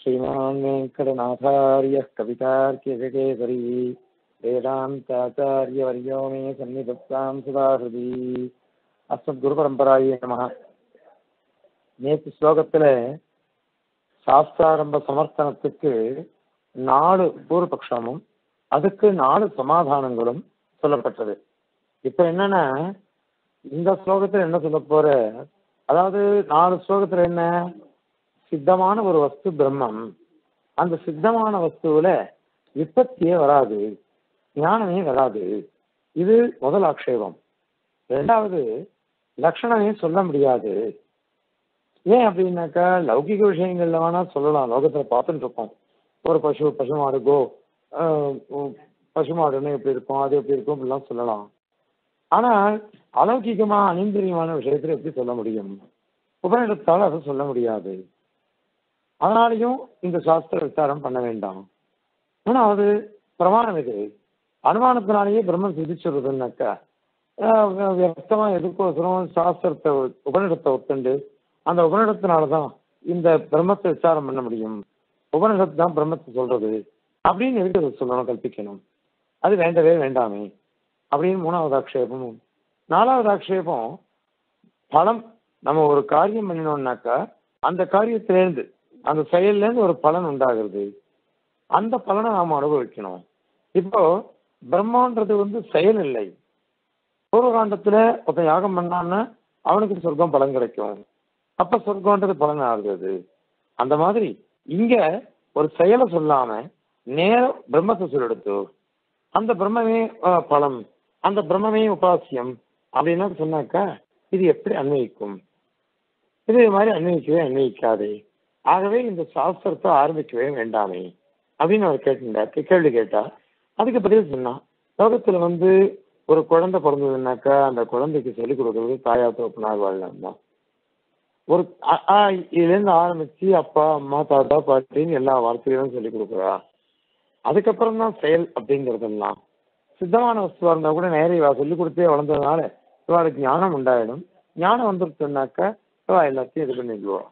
श्रीमान् वेङ्कटनाथार्यः कवितार्क्यजकेसरी वेदान्ताचार्यवर्यो मे सन्निधत्तां सुधाहृதி அஸ்மத் பரம்பராயே நம நேற்று ஸ்லோகத்துல சாஸ்திராரம்ப சமர்த்தனத்துக்கு நாலு பூர்வபக்ஷமும் அதுக்கு நாலு சமாதானங்களும் சொல்லப்பட்டது இப்ப என்னன்னா இந்த ஸ்லோகத்துல என்ன சொல்ல போற அதாவது நாலு ஸ்லோகத்துல என்ன சித்தமான ஒரு வஸ்து பிரம்மம் அந்த சித்தமான வஸ்துவில விபத்தியே வராது ஞானமே வராது இது முதல் ஆக்ஷேபம் ரெண்டாவது லட்சணமே சொல்ல முடியாது ஏன் அப்படின்னாக்கா லௌகிக விஷயங்கள்ல வேணா சொல்லலாம் லோகத்துல பார்த்துட்டு இருக்கோம் ஒரு பசு பசுமாடு கோ பசுமாடுன்னு எப்படி இருக்கும் அது எப்படி இருக்கும் அப்படிலாம் சொல்லலாம் ஆனால் அலௌகிகமா அனிந்திரியமான விஷயத்துல எப்படி சொல்ல முடியும் உபநிடத்தால் அதை சொல்ல முடியாது அதனாலையும் இந்த சாஸ்திர விசாரம் பண்ண வேண்டாம் மூணாவது பிரமாணம் இது அனுமானத்தினாலேயே பிரம்மன் சிதிச்சிருதுன்னாக்கா வியக்தமா எதுக்கோசரம் சாஸ்திரத்தை உபநிடத்தை ஒத்துண்டு அந்த உபநிடத்தினாலதான் இந்த பிரம்மத்தை விசாரம் பண்ண முடியும் உபனிஷத்து தான் பிரம்மத்தை சொல்றது அப்படின்னு எதுக்கு சொல்லணும் கல்பிக்கணும் அது வேண்டவே வேண்டாமே அப்படின்னு மூணாவது ஆக்ஷேபமும் நாலாவது ஆக்ஷேபம் பலம் நம்ம ஒரு காரியம் பண்ணினோம்னாக்கா அந்த காரியத்திலேருந்து அந்த செயல்லேருந்து ஒரு பலன் உண்டாகிறது அந்த பலனை நாம் அனுபவிக்கணும் இப்போ பிரம்மான்றது வந்து செயல் இல்லை பூர்வகாண்டத்துல ஒருத்தன் யாகம் பண்ணான்னா அவனுக்கு சொர்க்கம் பலன் கிடைக்கும் அப்ப சொர்க்கம்ன்றது பலன் ஆகுது அந்த மாதிரி இங்க ஒரு செயலை சொல்லாம நேரம் பிரம்மத்தை சொல்லெடுத்து அந்த பிரம்மமே பலம் அந்த பிரம்மமே உபாசியம் அப்படின்னா சொன்னாக்கா இது எப்படி அன்வயிக்கும் இது மாதிரி அன்வயிக்கவே அன்வயிக்காதே ஆகவே இந்த சாஸ்திரத்தை ஆரம்பிக்கவே வேண்டாமே அப்படின்னு அவர் கேட்டிருந்தார் கேள்வி கேட்டா அதுக்கு பதில் சொன்னான் லோகத்துல வந்து ஒரு குழந்தை பிறந்ததுனாக்கா அந்த குழந்தைக்கு சொல்லிக் கொடுக்கறது தாயா தோப்பினார் வாழலாம் தான் ஒரு இதுலேருந்து ஆரம்பிச்சு அப்பா அம்மா தாத்தா பாட்டின்னு எல்லா வார்த்தைகளும் சொல்லிக் கொடுக்குறா அதுக்கப்புறம் தான் செயல் அப்படிங்கிறதெல்லாம் சித்தமான வஸ்துவா இருந்தா கூட நேரம் இவா சொல்லிக் கொடுத்தே வளர்ந்ததுனால இவாளுக்கு ஞானம் உண்டாயிடும் ஞானம் வந்துருச்சுனாக்கா இவா எல்லாத்தையும் இது பண்ணிடுவா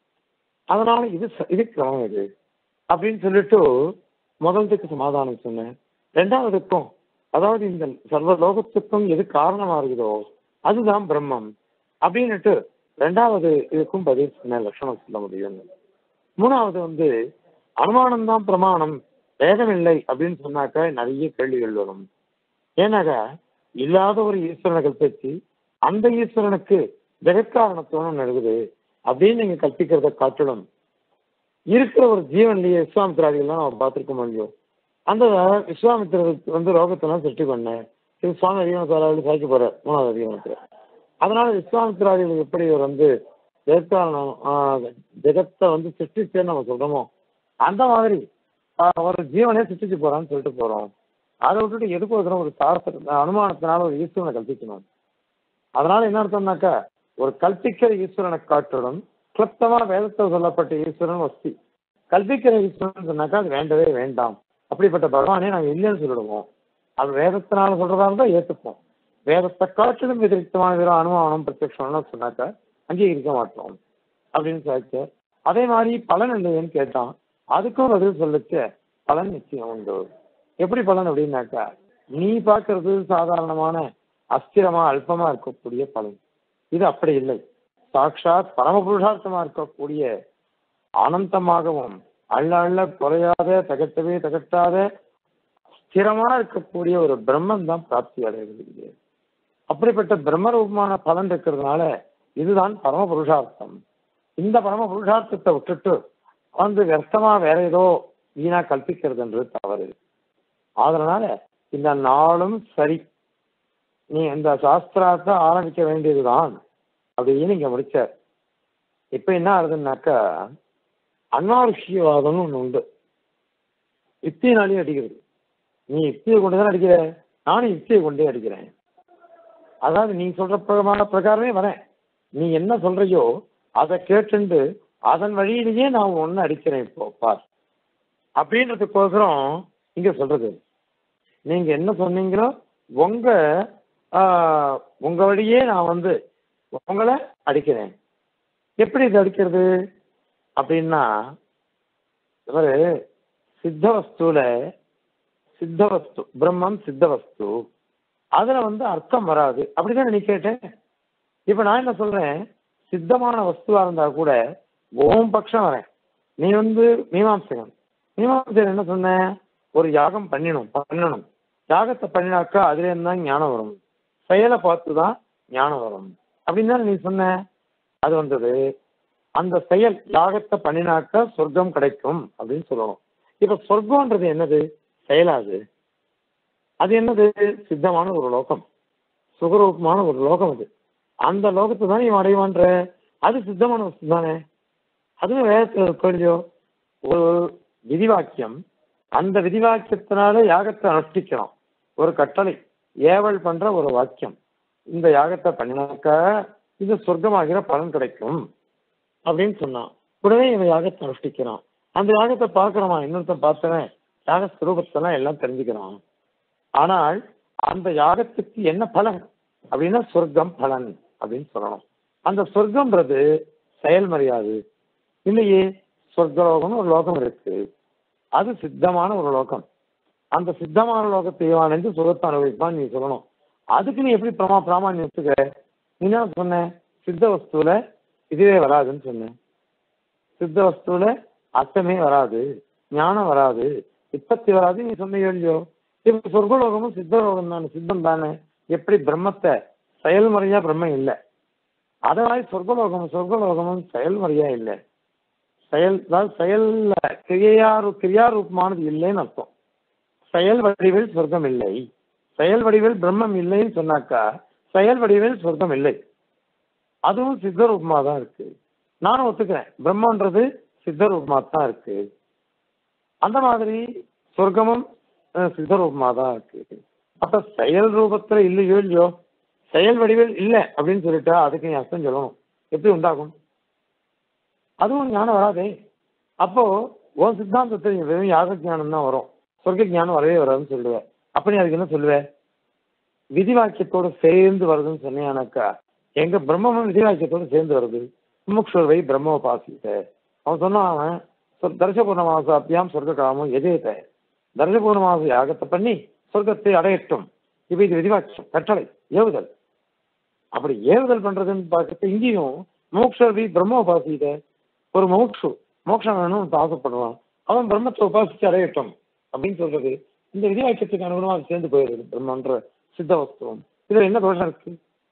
அதனால இது இது கிரமம் இது அப்படின்னு சொல்லிட்டு முதலத்துக்கு சமாதானம் சொன்னேன் ரெண்டாவதுக்கும் அதாவது இந்த சர்வ லோகத்துக்கும் எது காரணமா இருக்குதோ அதுதான் பிரம்மம் அப்படின்னுட்டு ரெண்டாவது இதுக்கும் பதில் சொன்ன லட்சணம் சொல்ல முடியும் மூணாவது வந்து அனுமானம் தான் பிரமாணம் வேதம் இல்லை அப்படின்னு சொன்னாக்கா நிறைய கேள்விகள் வரும் ஏன்னாக்கா இல்லாத ஒரு ஈஸ்வரனை கல்பிச்சு அந்த ஈஸ்வரனுக்கு ஜெகத்காரணத்துவம் இருக்குது அப்படின்னு நீங்க கற்பிக்கிறத காட்டிலும் இருக்கிற ஒரு ஜீவன்லயே விஸ்வாமித்திராதிகள்லாம் நம்ம பார்த்துருக்க முடியும் அந்த விஸ்வாமித்திரருக்கு வந்து ரோகத்தெல்லாம் சிருஷ்டி பண்ணேன் இது சுவாமி அதிகமத்தாராவில் சாய்க்க போற மூணாவது அதிகமத்துல அதனால விஸ்வாமித்திராதிகள் எப்படி இவர் வந்து ஜெகத்காரணம் ஜெகத்தை வந்து சிருஷ்டிச்சேன்னு நம்ம சொல்றோமோ அந்த மாதிரி ஒரு ஜீவனே சிருஷ்டிச்சு போறான்னு சொல்லிட்டு போறோம் அதை விட்டுட்டு எதுக்கு ஒரு ஒரு சாஸ்திர அனுமானத்தினால ஒரு ஈஸ்வரனை கல்பிக்கணும் அதனால என்ன அர்த்தம்னாக்கா ஒரு கல்பிக்கிற ஈஸ்வரனை காட்டுடன் கிளப்தமா வேதத்தில் சொல்லப்பட்ட ஈஸ்வரன் வஸ்தி கல்பிக்கிற ஈஸ்வரன் சொன்னாக்கா அது வேண்டவே வேண்டாம் அப்படிப்பட்ட பகவானே நாங்கள் இல்லைன்னு சொல்லிடுவோம் அது வேதத்தினால சொல்றதா இருந்தால் ஏற்றுப்போம் வேதத்தை காட்டிலும் எதிர்த்தமான வெறும் அனுமானம் பிரத்யட்சம்னு சொன்னாக்கா அங்கீகரிக்க மாட்டோம் அப்படின்னு சொல்லிச்சு அதே மாதிரி பலன் இல்லையேன்னு கேட்டான் அதுக்கும் பதில் சொல்லிச்சு பலன் நிச்சயம் உண்டு எப்படி பலன் அப்படின்னாக்கா நீ பார்க்கறது சாதாரணமான அஸ்திரமா அல்பமா இருக்கக்கூடிய பலன் இது அப்படி இல்லை சாட்சாத் பரமபுருஷார்த்தமா இருக்கக்கூடிய ஆனந்தமாகவும் அள்ள அள்ள குறையாத தகட்டவே தகட்டாத ஸ்திரமா இருக்கக்கூடிய ஒரு பிரம்மன் தான் பிராப்தி அடைகிறது அப்படிப்பட்ட பிரம்மரூபமான பலன் இருக்கிறதுனால இதுதான் பரம புருஷார்த்தம் இந்த பரம புருஷார்த்தத்தை விட்டுட்டு வந்து வியர்த்தமா வேற ஏதோ வீணா கல்பிக்கிறதுன்றது தவறு அதனால இந்த நாளும் சரி நீ இந்த சாஸ்திரத்தை ஆரம்பிக்க வேண்டியதுதான் அப்படின்னு இங்க முடிச்சார் இப்ப என்ன ஆகுதுன்னாக்கா அன்னாருஷியவாதம்னு ஒண்ணு உண்டு யுக்தினாலேயும் அடிக்கிறது நீ யுக்தியை கொண்டுதான் அடிக்கிற நானும் யுக்தியை கொண்டே அடிக்கிறேன் அதாவது நீ சொல்ற பிரமான பிரகாரமே வரேன் நீ என்ன சொல்றையோ அதை கேட்டுண்டு அதன் வழியிலேயே நான் ஒன்னு அடிக்கிறேன் இப்போ பார் அப்படின்றதுக்கோசரம் இங்க சொல்றது நீங்க என்ன சொன்னீங்களோ உங்க உங்க வழியே நான் வந்து உங்களை அடிக்கிறேன் எப்படி இது அடிக்கிறது அப்படின்னா இவரு சித்த வஸ்துல சித்த வஸ்து பிரம்மம் சித்த வஸ்து அதுல வந்து அர்த்தம் வராது அப்படிதான் நீ கேட்டேன் இப்ப நான் என்ன சொல்றேன் சித்தமான வஸ்துவா இருந்தா கூட ஓம் பட்சம் வரேன் நீ வந்து மீமாம்சகன் மீமாம்சகன் என்ன சொன்ன ஒரு யாகம் பண்ணிடணும் பண்ணணும் யாகத்தை பண்ணினாக்கா அதுல இருந்தா ஞானம் வரும் செயலை பார்த்து தான் ஞானம் வரும் அப்படின்னு தானே நீ சொன்ன அது வந்தது அந்த செயல் யாகத்தை பண்ணினாக்கா சொர்க்கம் கிடைக்கும் அப்படின்னு சொல்லணும் இப்ப சொர்க்கம்ன்றது என்னது செயலாது அது என்னது சித்தமான ஒரு லோகம் சுகரூபமான ஒரு லோகம் அது அந்த லோகத்தை தான் இவன் அடைவான்ற அது சித்தமான வஸ்து தானே அதுவும் வேதத்தில் இருக்கோ இல்லையோ ஒரு விதிவாக்கியம் அந்த விதிவாக்கியத்தினால யாகத்தை அனுஷ்டிக்கிறோம் ஒரு கட்டளை ஏவல் பண்ற ஒரு வாக்கியம் இந்த யாகத்தை பண்ணினாக்கா இது சொர்க்கமாகிற பலன் கிடைக்கும் அப்படின்னு சொன்னான் உடனே இவன் யாகத்தை அனுஷ்டிக்கிறான் அந்த யாகத்தை பார்க்கிறவன் இன்னொருத்தன் பார்த்தவன் யாக ஸ்வரூபத்தெல்லாம் எல்லாம் தெரிஞ்சுக்கிறான் ஆனால் அந்த யாகத்துக்கு என்ன பலன் அப்படின்னா சொர்க்கம் பலன் அப்படின்னு சொல்லணும் அந்த சொர்க்கம்ன்றது செயல்மறியாது இல்லையே சொர்க்கலோகம்னு ஒரு லோகம் இருக்கு அது சித்தமான ஒரு லோகம் அந்த சித்தமான லோகத்தை அணைந்து சுகத்தை அனுபவிப்பான்னு நீ சொல்லணும் அதுக்கு நீ எப்படி பிரமா பிராமான்யம் வச்சுக்க நீ என்ன சொன்ன சித்த வஸ்துல இதுவே வராதுன்னு சொன்னேன் சித்த வஸ்துல அர்த்தமே வராது ஞானம் வராது உற்பத்தி வராது நீ சொன்னீங்க இல்லையோ இப்ப சொர்க்கலோகமும் சித்தலோகம் தானே சித்தம் தானே எப்படி பிரம்மத்தை செயல்முறையா பிரம்மம் இல்லை அதே மாதிரி சொர்க்கலோகமும் சொர்க்கலோகமும் செயல்முறையா இல்லை செயல் அதாவது செயல்ல கிரியாரு கிரியாரூபமானது இல்லைன்னு அர்த்தம் செயல் வடிவில் சொர்க்கம் இல்லை செயல் வடிவில் பிரம்மம் இல்லைன்னு சொன்னாக்கா செயல் வடிவில் சொர்க்கம் இல்லை அதுவும் சித்தரூபமா தான் இருக்கு நானும் ஒத்துக்கிறேன் பிரம்மன்றது சித்தரூபமா தான் இருக்கு அந்த மாதிரி சொர்க்கமும் அஹ், சித்தரூபமா தான் இருக்கு அப்ப செயல் ரூபத்துல இல்லையோ இல்லையோ செயல் வடிவில் இல்லை அப்படின்னு சொல்லிட்டா அதுக்கு நீ அர்த்தம் சொல்லணும் எப்படி உண்டாகும் அதுவும் ஞானம் வராதே அப்போ உன் சித்தாந்தத்தில் நீ வெறும் யாக ஞானம் தான் வரும் சொர்க்க ஞானம் வரவே வராதுன்னு சொல்லுவேன் அப்ப நீ அதுக்கு என்ன சொல்லுவேன் விதி வாக்கியத்தோடு சேர்ந்து வருதுன்னு சொன்னீங்கன்னாக்கா எங்க பிரம்மமும் விதி வாக்கியத்தோடு சேர்ந்து வருது முமுக்ஷுவை பிரம்மோபாசித்த அவன் சொன்னான் அவன் சொ- தர்சபூர்ணமாச அப்பியாம் சொர்க்க காமம் எதேத தர்சபூர்ணமாச யாகத்தை பண்ணி சொர்க்கத்தை அடையட்டும் இப்ப இது விதிவாக்கியம் கட்டளை ஏவுதல் அப்படி ஏவுதல் பண்றதுன்னு பார்க்கறது இங்கேயும் மோக்ஷவி பிரம்ம உபாசித ஒரு மோக்ஷு மோட்சம் வேணும்னு ஆசைப்படுவான் அவன் பிரம்மத்தை உபாசிச்சு அடையட்டும் அப்படின்னு சொல்றது இந்த விதிவாக்கியத்துக்கு அனுகுணமா அது சேர்ந்து போயிடுது பிரம்மன்ற சித்த வஸ்துவம் இதுல என்ன தோஷம் இருக்கு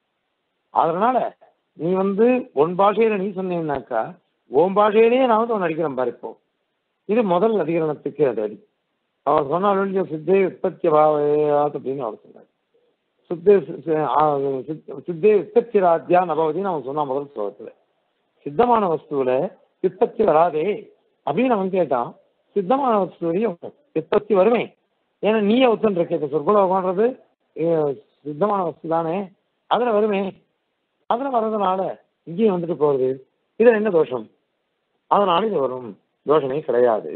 அதனால நீ வந்து உன் பாஷையில நீ சொன்னீங்கன்னாக்கா உன் பாஷையிலேயே நான் வந்து உன் அடிக்கிறேன் பாரு இப்போ இது முதல் அதிகரணத்துக்கு அது அடி அவர் சொன்னாலும் சித்தே உற்பத்தி பாவையாத் அப்படின்னு அவர் சொன்னார் சித்தே சி- ஆ, சித்- சித்தே உற்பத்தி ராஜ்யா நபவதின்னு அவன் சொன்னான் முதல் ஸ்லோகத்துல சித்தமான வஸ்துவில உற்பத்தி வராதே அப்படின்னு அவன் கேட்டான் சித்தமான வஸ்துவிலையும் உற்பத்தி வருமே ஏன்னா நீயே ஒத்துன்னு இருக்க இப்ப சொர்க்கலோகம்ன்றது அஹ், சித்தமான வஸ்து தானே அதுல வருமே அதுல வர்றதுனால இங்கேயும் வந்துட்டு போகுது இதுல என்ன தோஷம் அதனால இது வரும் தோஷமே கிடையாது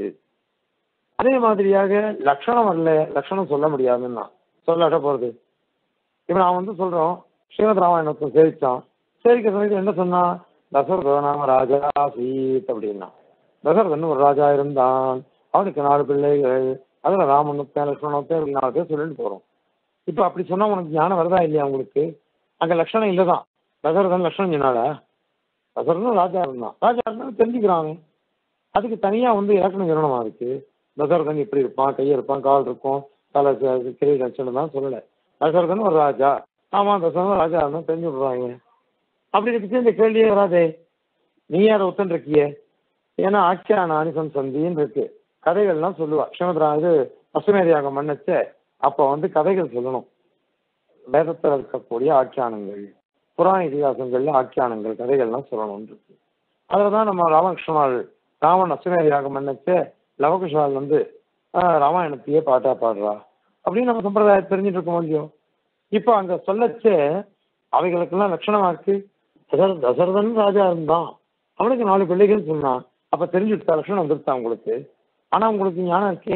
அதே மாதிரியாக லட்சணம் வரல லட்சணம் சொல்ல முடியாதுன்னா சொல்லாட்ட போறது இப்ப நான் வந்து சொல்றோம் ஸ்ரீமத் ராமாயணத்தை சேவிச்சான் சேவிக்க சமயத்தில் என்ன சொன்னா தசரத நாம ராஜா சீத் அப்படின்னா தசரதன் ஒரு ராஜா இருந்தான் அவனுக்கு நாலு பிள்ளைகள் அதுல ராமனுக்கு லட்சுமணத்தை நாலு பேர் சொல்லிட்டு போறோம் இப்ப அப்படி சொன்னா உனக்கு ஞானம் வருதா இல்லையா உங்களுக்கு அங்க லட்சணம் இல்லதான் தசரதன் லட்சணம் சொன்னாடா தசரதன் ராஜா இருந்தான் ராஜா இருந்தா தெரிஞ்சுக்கிறான் அவன். அதுக்கு தனியா வந்து இலக்கணம் சொல்லணுமா அதுக்கு தசரதன் இப்படி இருப்பான் கை இருப்பான் கால் இருக்கும் தலை ச- கிரீட லட்சணம் தான் சொல்லல தசரதன் ஒரு ராஜா ஆமா தசரதன் ராஜா இருந்தா தெரிஞ்சு விடுறாங்க அப்படி இருக்கு இந்த கேள்வியே வராதே நீ யார ஒத்தன் இருக்கியே ஏன்னா ஆக்கியான அனிசம் சந்தின்னு இருக்கு கதைகள்லாம் சொல்லுவா ஸ்ரீமத்ரா இது அசுமேரியாக மன்னச்ச அப்ப வந்து கதைகள் சொல்லணும் வேதத்தில் இருக்கக்கூடிய ஆக்கியானங்கள் புராண இதிகாசங்கள்ல ஆக்கியானங்கள் கதைகள்லாம் சொல்லணும் இருக்கு அதுலதான் நம்ம ராமகிருஷ்ணனால் ராமன் அசுமேரியாக மன்னச்ச லவகுஷால் வந்து ஆஹ், ராமாயணத்தையே பாட்டா பாடுறா அப்படின்னு நம்ம சம்பிரதாயம் தெரிஞ்சுட்டு இருக்க முடியும் இப்போ அங்க சொல்லச்சே அவைகளுக்கெல்லாம் லட்சணமா இருக்கு தசர தசரதன் ராஜா இருந்தான் அவனுக்கு நாலு பிள்ளைகள் சொன்னான் அப்ப தெரிஞ்சுட்டா லட்சணம் வந்துருச்சா உங்களுக்கு ஆனா உங்களுக்கு ஞானம் இருக்கே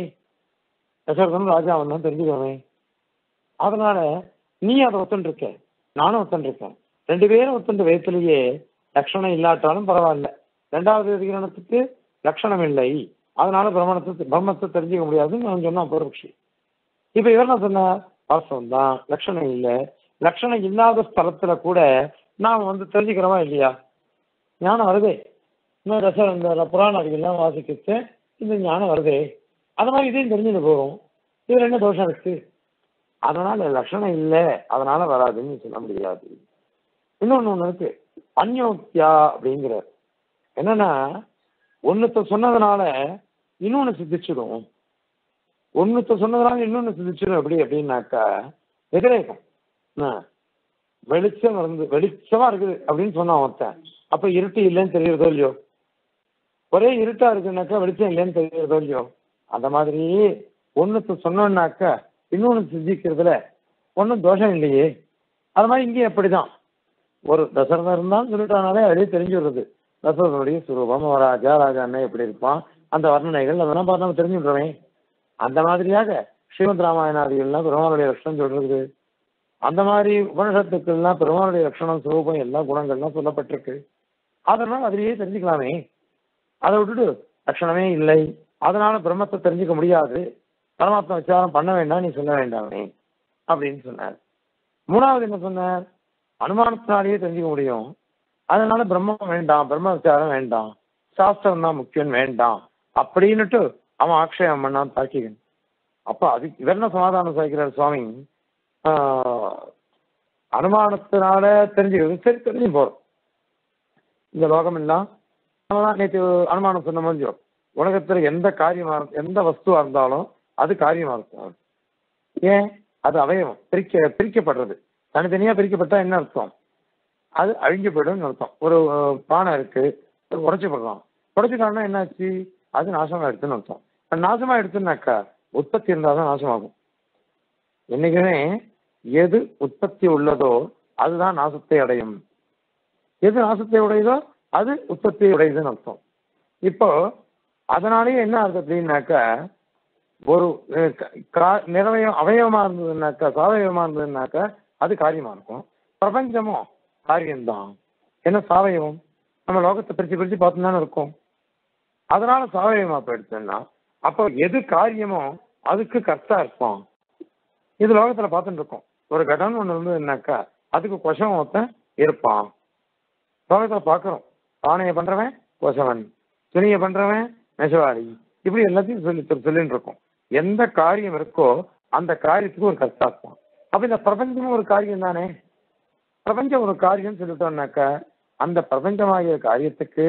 தசரதன் ராஜா அவன் தான் தெரிஞ்சுக்கோமே அதனால நீ அதை ஒத்துன்னு இருக்க நானும் ஒத்துன்னு இருக்கேன் ரெண்டு பேரும் ஒத்துண்டு வயசுலயே லட்சணம் இல்லாட்டாலும் பரவாயில்ல ரெண்டாவது அதிகரணத்துக்கு லட்சணம் இல்லை அதனால பிரம்மணத்தை பிரம்மத்தை தெரிஞ்சுக்க முடியாதுன்னு நான் சொன்னான் பூர்வபக்ஷி இப்ப இவர் என்ன சொன்னார் வாஸ்தவம் தான் லட்சணம் இல்லை லட்சணம் இல்லாத ஸ்தலத்துல கூட நாம் வந்து தெரிஞ்சுக்கிறோமா இல்லையா ஞானம் வருதே இன்னும் ரச இந்த புராண அறிவியெல்லாம் வாசிக்கிட்டு இந்த ஞானம் வருதே அது மாதிரி இதையும் தெரிஞ்சுட்டு போகும் இதுல என்ன தோஷம் இருக்கு அதனால லட்சணம் இல்லை அதனால வராதுன்னு சொல்ல முடியாது இன்னொன்னு ஒண்ணு இருக்கு அந்யோக்தியா அப்படிங்கிற என்னன்னா ஒண்ணுத்த சொன்னதுனால இன்னொன்னு சித்திச்சிடும் ஒண்ணுத்த சொன்னதுனால இன்னொன்னு சித்திச்சிடும் எப்படி அப்படின்னாக்கா எதிரேகம் என்ன? வெளிச்சம் இருந்து வெளிச்சமா இருக்குது அப்படின்னு சொன்னான் ஒருத்தன் அப்ப இருட்டு இல்லைன்னு தெரியுறதோ இல்லையோ ஒரே இருட்டா இருக்குன்னாக்கா வெளிச்சம் இல்லைன்னு தெரியுறதோ இல்லையோ அந்த மாதிரி ஒண்ணுத்த சொன்னோம்னாக்கா இன்னொன்னு சிந்திக்கிறதுல ஒன்றும் தோஷம் இல்லையே அது மாதிரி இங்கேயும் அப்படிதான் ஒரு தசரதன் இருந்தான்னு சொல்லிட்டானாலே அதுலேயே தெரிஞ்சு வருது தசரதனுடைய சுரூபம் ஒரு ராஜா ராஜா அண்ணன் எப்படி இருப்பான் அந்த வர்ணனைகள் அதெல்லாம் பார்த்து நம்ம தெரிஞ்சுடுறோமே அந்த மாதிரியாக ஸ்ரீமத் ராமாயணாதிகள்லாம் பெருமாளுடைய லட்சணம் சொல்றது அந்த மாதிரி உபனிஷத்துக்கள்லாம் பெருமாளுடைய லட்சணம் சுரூபம் எல்லா குணங்கள்லாம் சொல்லப்பட்டிருக்கு அதெல்லாம் அதிலேயே தெரிஞ்சுக்கலாமே அதை விட்டுட்டு லட்சணமே இல்லை அதனால பிரம்மத்தை தெரிஞ்சுக்க முடியாது பரமாத்மா விசாரம் பண்ண வேண்டாம் நீ சொல்ல வேண்டாமே அப்படின்னு சொன்னார் மூணாவது என்ன சொன்னார் அனுமானத்தினாலேயே தெரிஞ்சுக்க முடியும் அதனால பிரம்மம் வேண்டாம் பிரம்ம விசாரம் வேண்டாம் சாஸ்திரம் தான் முக்கியம் வேண்டாம் அப்படின்னுட்டு அவன் ஆக்ஷயம் பண்ணான் தாக்கிகன் அப்ப அதுக்கு இவர் என்ன சமாதானம் சாய்க்கிறார் சுவாமி ஆஹ், அனுமானத்தினால தெரிஞ்சுக்கிறது சரி தெரிஞ்சு போறோம் இந்த லோகம் எல்லாம் நம்ம நேற்று அனுமானம் சொன்ன மாதிரி உலகத்துல எந்த காரியமா இரு- எந்த வஸ்துவா இருந்தாலும் அது காரியமா இருக்கும் ஏன் அது அவயவம் பிரிக்க பிரிக்கப்படுறது தனித்தனியா பிரிக்கப்பட்டா என்ன அர்த்தம் அது அழிஞ்சு போயிடும்னு அர்த்தம் ஒரு அஹ், பானை இருக்கு உடச்சு போடலாம் உடச்சுட்டாங்கன்னா என்னாச்சு அது நாசமா எடுத்துன்னு அர்த்தம் அது நாசமா எடுத்துனாக்கா உற்பத்தி இருந்தால் தான் நாசமாகும் என்னைக்குமே எது உற்பத்தி உள்ளதோ அதுதான் நாசத்தை அடையும் எது நாசத்தை உடையதோ அது உற்பத்தி உடையதுன்னு அர்த்தம் இப்போ அதனாலேயே என்ன ஆகுது அப்படின்னாக்கா ஒரு அஹ், க- கா- நிறவயம் அவயவமா இருந்ததுன்னாக்கா சாவயவமா இருந்ததுன்னாக்கா அது காரியமா இருக்கும் பிரபஞ்சமும் காரியம்தான் என்ன சாவயவம் நம்ம லோகத்தை பிரிச்சு பிரிச்சு பார்த்து தானே இருக்கும் அதனால சாவயவமா போயிடுச்சுன்னா அப்போ எது காரியமோ அதுக்கு கர்த்தா இருப்பான் இது லோகத்துல பார்த்துட்டு இருக்கோம் ஒரு கடன் ஒண்ணு இருந்ததுன்னாக்கா அதுக்கு கொஷம் ஒருத்தன் இருப்பான் லோகத்துல பார்க்கிறோம் பானையை பண்றவன் கொசவன் துணியை பண்றவன் நெசவாளி இப்படி எல்லாத்தையும் சொல்லி சொல்லிட்டு இருக்கோம் எந்த காரியம் இருக்கோ அந்த காரியத்துக்கு ஒரு கர்த்தா இருப்பான் அப்ப இந்த பிரபஞ்சமும் ஒரு காரியம் தானே பிரபஞ்சம் ஒரு காரியம் சொல்லிட்டோம்னாக்கா அந்த பிரபஞ்சமாகிய காரியத்துக்கு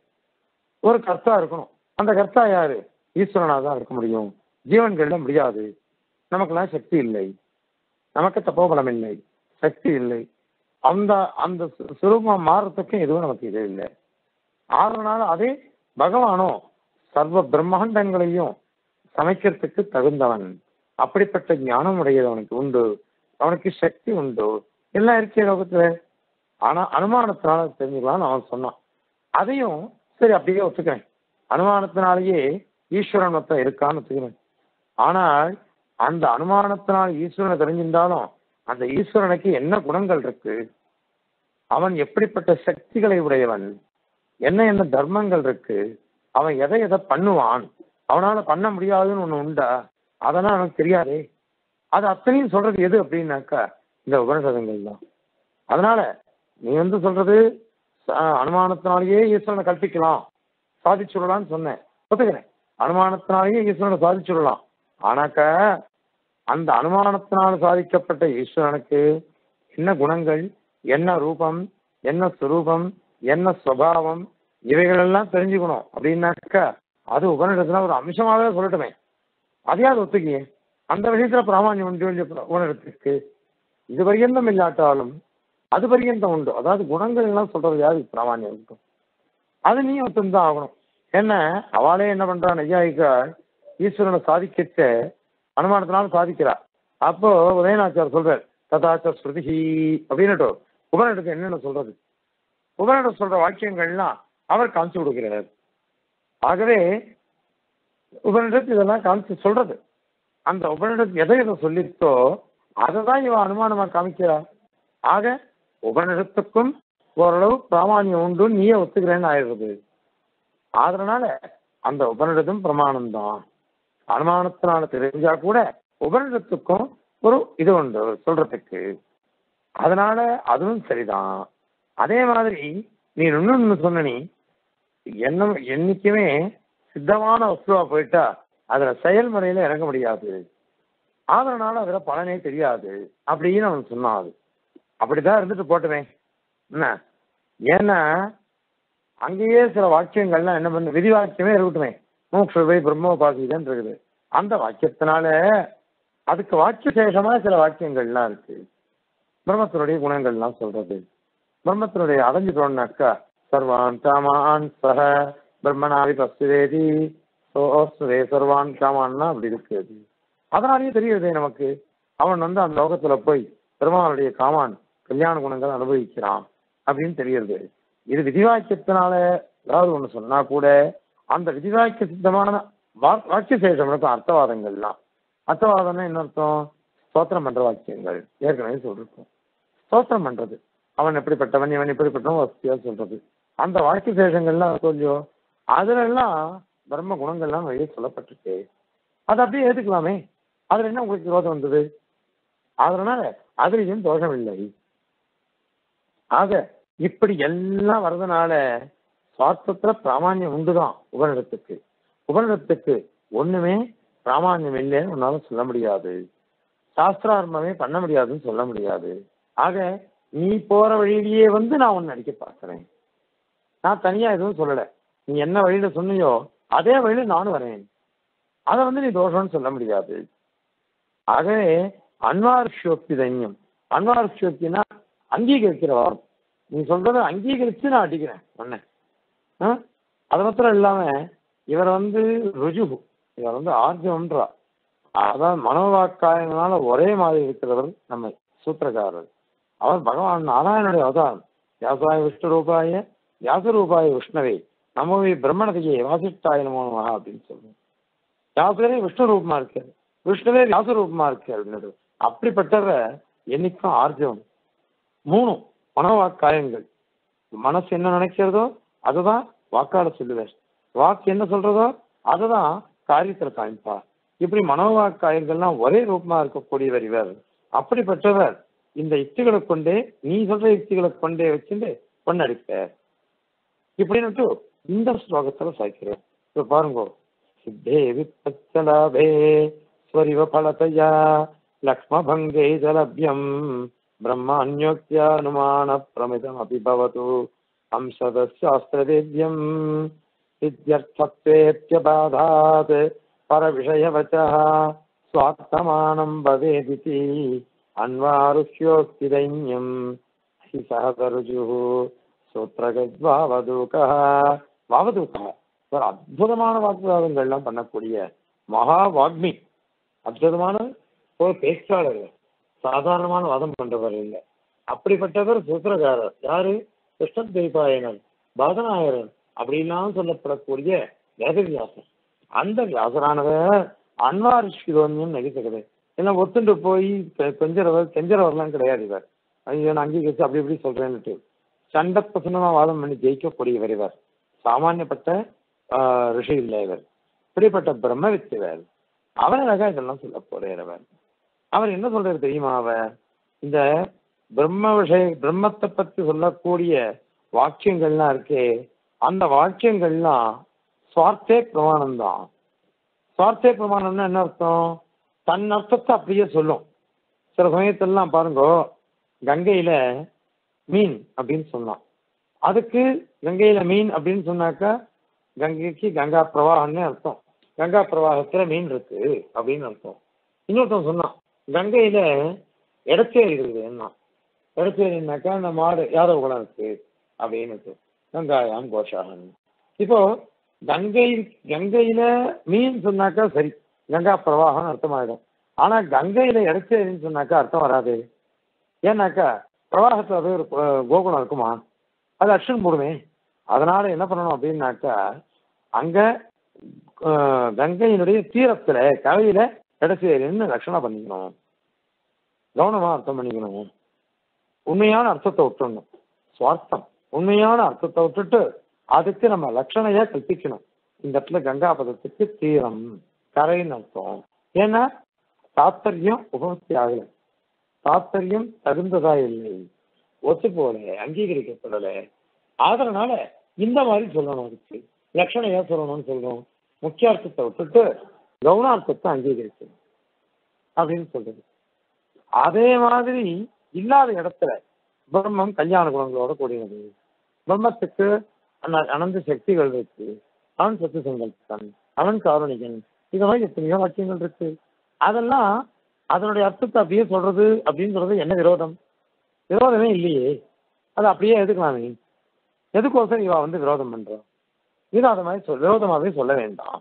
ஒரு கர்த்தா இருக்கணும் அந்த கர்த்தா யாரு ஈஸ்வரனா தான் இருக்க முடியும் ஜீவன்கள்ல முடியாது நமக்கெல்லாம் சக்தி இல்லை நமக்கு தப்போபலம் இல்லை சக்தி இல்லை அந்த அந்த சு- சுரூபம் மாறுறதுக்கும் எதுவும் நமக்கு இது இல்லை ஆறுனால அதே பகவானோ சர்வ பிரம்மாண்டங்களையும் சமைக்கிறதுக்கு தகுந்தவன் அப்படிப்பட்ட ஞானம் உடையது அவனுக்கு உண்டு அவனுக்கு சக்தி உண்டு எல்லாம் இருக்கே லோகத்துல ஆனா அனுமானத்தினால தெரிஞ்சுக்கலாம்னு அவன் சொன்னான் அதையும் சரி அப்படியே ஒத்துக்கிறேன் அனுமானத்தினாலேயே ஈஸ்வரன் மொத்தம் இருக்கான்னு ஒத்துக்கிறேன் ஆனால் அந்த அனுமானத்தினால் ஈஸ்வரனை தெரிஞ்சிருந்தாலும் அந்த ஈஸ்வரனுக்கு என்ன குணங்கள் இருக்கு அவன் எப்படிப்பட்ட சக்திகளை உடையவன் என்ன என்ன தர்மங்கள் இருக்கு அவன் எதை எதை பண்ணுவான் அவனால பண்ண முடியாதுன்னு ஒண்ணு உண்டா அதெல்லாம் அவனுக்கு தெரியாதே அது அத்தனையும் சொல்றது எது அப்படின்னாக்கா இந்த உபனிஷதங்கள் தான் அதனால நீ வந்து சொல்றது அஹ், அனுமானத்தினாலேயே ஈஸ்வரனை கற்பிக்கலாம் சாதிச்சுடலாம்னு சொன்னேன் ஒத்துக்கிறேன் அனுமானத்தினாலேயே ஈஸ்வரனை சாதிச்சுடலாம் ஆனாக்கா அந்த அனுமானத்தினால் சாதிக்கப்பட்ட ஈஸ்வரனுக்கு என்ன குணங்கள் என்ன ரூபம் என்ன சுரூபம் என்ன சுவாவம் இவைகளெல்லாம் தெரிஞ்சுக்கணும் அப்படின்னாக்கா அது உபனிடத்துல ஒரு அம்சமாவே சொல்லட்டுமே அதையாவது ஒத்துக்கியே அந்த விஷயத்துல பிராமணியம் உண்டு இல்லையா உபனிடத்துக்கு இது பரியந்தம் இல்லாட்டாலும் அது பரியந்தம் உண்டு அதாவது குணங்கள் எல்லாம் சொல்றது யாரு பிராமணியம் இருக்கும் அது நீ ஒத்துந்தான் ஆகணும் என்ன அவளே என்ன பண்றா நெய்யாயிக்கா ஈஸ்வரனை சாதிக்கச்ச அனுமானத்தினால சாதிக்கிறா அப்போ உதயநாச்சார் சொல்றார் ததாச்ச ஸ்ருதிஹி அப்படின்னுட்டு உபனிடத்துக்கு என்னென்ன சொல்றது உபனிடம் சொல்ற வாக்கியங்கள்லாம் அவர் காமிச்சு கொடுக்கிறார் ஆகவே உபனிடத்து இதெல்லாம் காமிச்சு சொல்றது அந்த உபனிடத்து எதை எதை சொல்லித்தோ அதை தான் இவன் அனுமானமா காமிக்கிறா ஆக உபனிடத்துக்கும் ஓரளவு பிராமானியம் உண்டு நீயே ஒத்துக்கிறேன்னு ஆயிடுறது அதனால அந்த உபனிடத்தும் பிரமாணம் தான் அனுமானத்தினால தெரிஞ்சா கூட உபனிடத்துக்கும் ஒரு இது உண்டு சொல்றதுக்கு அதனால அதுவும் சரிதான் அதே மாதிரி நீ இன்னொன்னு சொன்ன நீ என்ன என்னைக்குமே சித்தமான வஸ்துவா போயிட்டா அதுல செயல்முறையில இறங்க முடியாது அதனால அதுல பலனே தெரியாது அப்படின்னு அவன் சொன்னான் அது அப்படிதான் இருந்துட்டு போட்டுமே என்ன ஏன்னா அங்கேயே சில வாக்கியங்கள்லாம் என்ன பண்ணு விதி வாக்கியமே இருக்கட்டுமே மோக்ஷவை பிரம்மோபாசிதான் இருக்குது அந்த வாக்கியத்தினால அதுக்கு வாக்கிய சேஷமா சில வாக்கியங்கள்லாம் இருக்கு பிரம்மத்தினுடைய குணங்கள்லாம் சொல்றது பிரம்மத்தினுடைய அடைஞ்சிட்டோம்னாக்கா சர்வான் காமான் சக பிரம்மனாவி பசுவேதி சோஸ்வே சர்வான் காமான்னா அப்படி இருக்குது அதனாலேயே தெரியுதே நமக்கு அவன் வந்து அந்த லோகத்துல போய் பெருமானுடைய காமான் கல்யாண குணங்கள் அனுபவிக்கிறான் அப்படின்னு தெரியுது இது விதிவாக்கியத்தினால ஏதாவது ஒண்ணு சொன்னா கூட அந்த விதிவாக்கிய சித்தமான வா- வாக்கிய சேஷம் இருக்கும் அர்த்தவாதங்கள்லாம் அர்த்தவாதம்னா என்ன அர்த்தம் ஸ்தோத்திரம் பண்ற வாக்கியங்கள் ஏற்கனவே சொல்லிருக்கோம் ஸ்தோத்திரம் பண்றது அவன் எப்படிப்பட்டவன் இவன் எப்படிப்பட்டவன் வசதியா சொல்றது அந்த வாக்கிய சேஷங்கள்லாம் சொல்லியோ அதுல எல்லாம் தர்ம குணங்கள்லாம் வெளியே சொல்லப்பட்டிருக்கு அது அப்படியே ஏத்துக்கலாமே அதுல என்ன உங்களுக்கு விரோதம் வந்தது அதனால அதுலயும் தோஷம் இல்லை ஆக இப்படி எல்லாம் வர்றதுனால சுவார்த்தத்துல பிராமான்யம் உண்டுதான் உபனிடத்துக்கு உபனிடத்துக்கு ஒண்ணுமே பிராமான்யம் இல்லைன்னு உன்னால சொல்ல முடியாது சாஸ்திரார்மமே பண்ண முடியாதுன்னு சொல்ல முடியாது ஆக நீ போற வழியிலேயே வந்து நான் உன்னை அடிக்க பார்க்கிறேன் நான் தனியா எதுவும் சொல்லல நீ என்ன வழியில சொன்னியோ அதே வழியில நானும் வரேன் அதை வந்து நீ தோஷம்னு சொல்ல முடியாது ஆகவே அன்வார்ஷோக்தி தைன்யம் அன்வார்ஷோக்தினா அங்கீகரிக்கிற வாரம் நீ சொல்றதை அங்கீகரிச்சு நான் அடிக்கிறேன் உன்னை ஆ? அது மாத்திரம் இல்லாம இவர் வந்து ருஜுகு இவர் வந்து ஆர்ஜவன்றா அதான் மனோவாக்காயனால ஒரே மாதிரி இருக்கிறவர் நம்ம சூத்திரக்காரர் அவர் பகவான் நாராயணனுடைய அவதாரம் வியாசாய விஷ்ணு ரூபாய வியாசரூபாய விஷ்ணவே நமவே பிரம்மணதையே வாசிஷ்டாய நமோ நமஹ அப்படின்னு சொல்லுவோம் வியாசரே விஷ்ணு ரூபமா இருக்காரு விஷ்ணுவே வியாச ரூபமா இருக்காரு அப்படின்னு அப்படிப்பட்டவரை என்னைக்கும் ஆர்ஜவம் மூணும் மனோவாக்காயங்கள் மனசு என்ன நினைக்கிறதோ அதுதான் வாக்காட சொல்லுவார் வாக்கு என்ன சொல்றதோ அதுதான் காரியத்துல காமிப்பார் இப்படி மனோவாக்காயங்கள்லாம் ஒரே ரூபமா இருக்கக்கூடியவர் இவர் அப்படிப்பட்டவர் இந்த யுக்திகளை கொண்டே நீ சொல்ற யுக்திகளை கொண்டே வச்சுட்டு பொண்ணடிப்பார் இப்படின்னுட்டு இந்த ஸ்லோகத்துல சாய்க்கிறேன் இப்ப பாருங்க சித்தே வித்தலாபே ஸ்வரிவ பலதையா லக்ஷ்மபங்கே ஜலபியம் பிரம்மாண்யோக்தியானுமான பிரமிதம் அபிபவது अंशदशास्त्रवेद्यम् इत्यर्थत्वेत्यबाधात् परविषयवचः स्वार्थमानम् भवेदिति अन्वारुह्योक्तिदैन्यम् हि सहतरुजुः சூத்திரகத்வாவதூகः வாவதூகः ஒரு அற்புதமான வாக்குவாதங்கள்லாம் பண்ணக்கூடிய மகா வாக்மி அற்புதமான ஒரு பேச்சாளர் சாதாரணமான வாதம் பண்றவர் இல்லை அப்படிப்பட்டவர் சூத்திரகாரர் யாரு கிருஷ்ண தெய்பாயனன் பாதநாயகன் அப்படின்லாம் சொல்லப்படக்கூடிய வேதவியாசன் அந்த வியாசரானவர் அன்வாரிஷ்கிதோன்யம் நடிக்கிறது ஏன்னா ஒத்துண்டு போய் பெ- பெஞ்சரவர் கெஞ்சரவர்லாம் கிடையாது இவர் ஐயோ நான் அங்கீகரிச்சு அப்படி இப்படி சொல்றேன்னுட்டு சண்ட பிரசனமா வாதம் பண்ணி ஜெயிக்கக்கூடியவர் இவர் சாமானியப்பட்ட ஆஹ், ரிஷி இல்லை இவர் இப்படிப்பட்ட பிரம்மவித்து இவர் அவர் அழகா இதெல்லாம் சொல்ல போறார் அவர் அவர் என்ன சொல்றாரு தெரியுமா அவர் இந்த பிரம்ம விஷய பிரம்மத்தை பத்தி சொல்லக்கூடிய வாக்கியங்கள்லாம் இருக்கே அந்த வாக்கியங்கள்லாம் சுவார்த்தே பிரமாணம் தான் சுவார்த்தே பிரமாணம்னா என்ன அர்த்தம் தன் அர்த்தத்தை அப்படியே சொல்லும் சில சமயத்திலலாம் பாருங்க கங்கையில மீன் அப்படின்னு சொன்னான் அதுக்கு கங்கையில மீன் அப்படின்னு சொன்னாக்கா கங்கைக்கு கங்கா பிரவாகம்னு அர்த்தம் கங்கா பிரவாகத்துல மீன் இருக்கு அப்படின்னு அர்த்தம் இன்னொருத்தன் சொன்னான் கங்கையில இடச்சேரி இருக்குது என்ன இடச்சேரினாக்கா அந்த மாடு யாதவ குலம் இருக்கு அப்படின்னு கங்காயாம் கோஷாகன் இப்போ கங்கை கங்கையில மீன் சொன்னாக்கா சரி கங்கா பிரவாகம் அர்த்தமாயிடும் ஆனா கங்கையில இடச்சேரின்னு சொன்னாக்கா அர்த்தம் வராது ஏன்னாக்கா பிரவாகத்துல அது ஒரு அஹ், கோகுலம் இருக்குமா அது அக்ஷன் போடுமே அதனால என்ன பண்ணணும் அப்படின்னாக்கா அங்க அஹ், கங்கையினுடைய தீரத்துல கரையில இடச்சேரின்னு லட்சணம் பண்ணிக்கணும் கவனமா அர்த்தம் பண்ணிக்கணும் உண்மையான அர்த்தத்தை விட்டுடணும் சுவார்த்தம் உண்மையான அர்த்தத்தை விட்டுட்டு அதுக்கு நம்ம லட்சணையா கற்பிக்கணும் இந்த இடத்துல கங்கா பதத்துக்கு தீரம் கரைன்னு அர்த்தம் ஏன்னா தாத்பரியம் உபபத்தி ஆகல தாத்பரியம் தகுந்ததா இல்லை ஒத்து போல அங்கீகரிக்கப்படல அதனால இந்த மாதிரி சொல்லணும் அதுக்கு லட்சணம் ஏன் சொல்லணும்னு சொல்றோம் முக்கியார்த்தத்தை விட்டுட்டு கவுனார்த்தத்தை அங்கீகரிக்கணும் அப்படின்னு சொல்றது அதே மாதிரி இல்லாத இடத்துல பிரம்மம் கல்யாண குணங்களோட கூடினது பிரம்மத்துக்கு அன- அனந்த சக்திகள் இருக்கு அவன் சத்து சங்கல்பன் அவன் காரணிகன் இந்த மாதிரி எத்தனையோ வாக்கியங்கள் இருக்கு அதெல்லாம் அதனுடைய அர்த்தத்தை அப்படியே சொல்றது அப்படின்னு சொல்றது என்ன விரோதம் விரோதமே இல்லையே அது அப்படியே எதுக்கலாமே எதுக்கோசரம் இவ வந்து விரோதம் பண்றோம் இது அதை மாதிரி சொல் விரோதமாகவே சொல்ல வேண்டாம்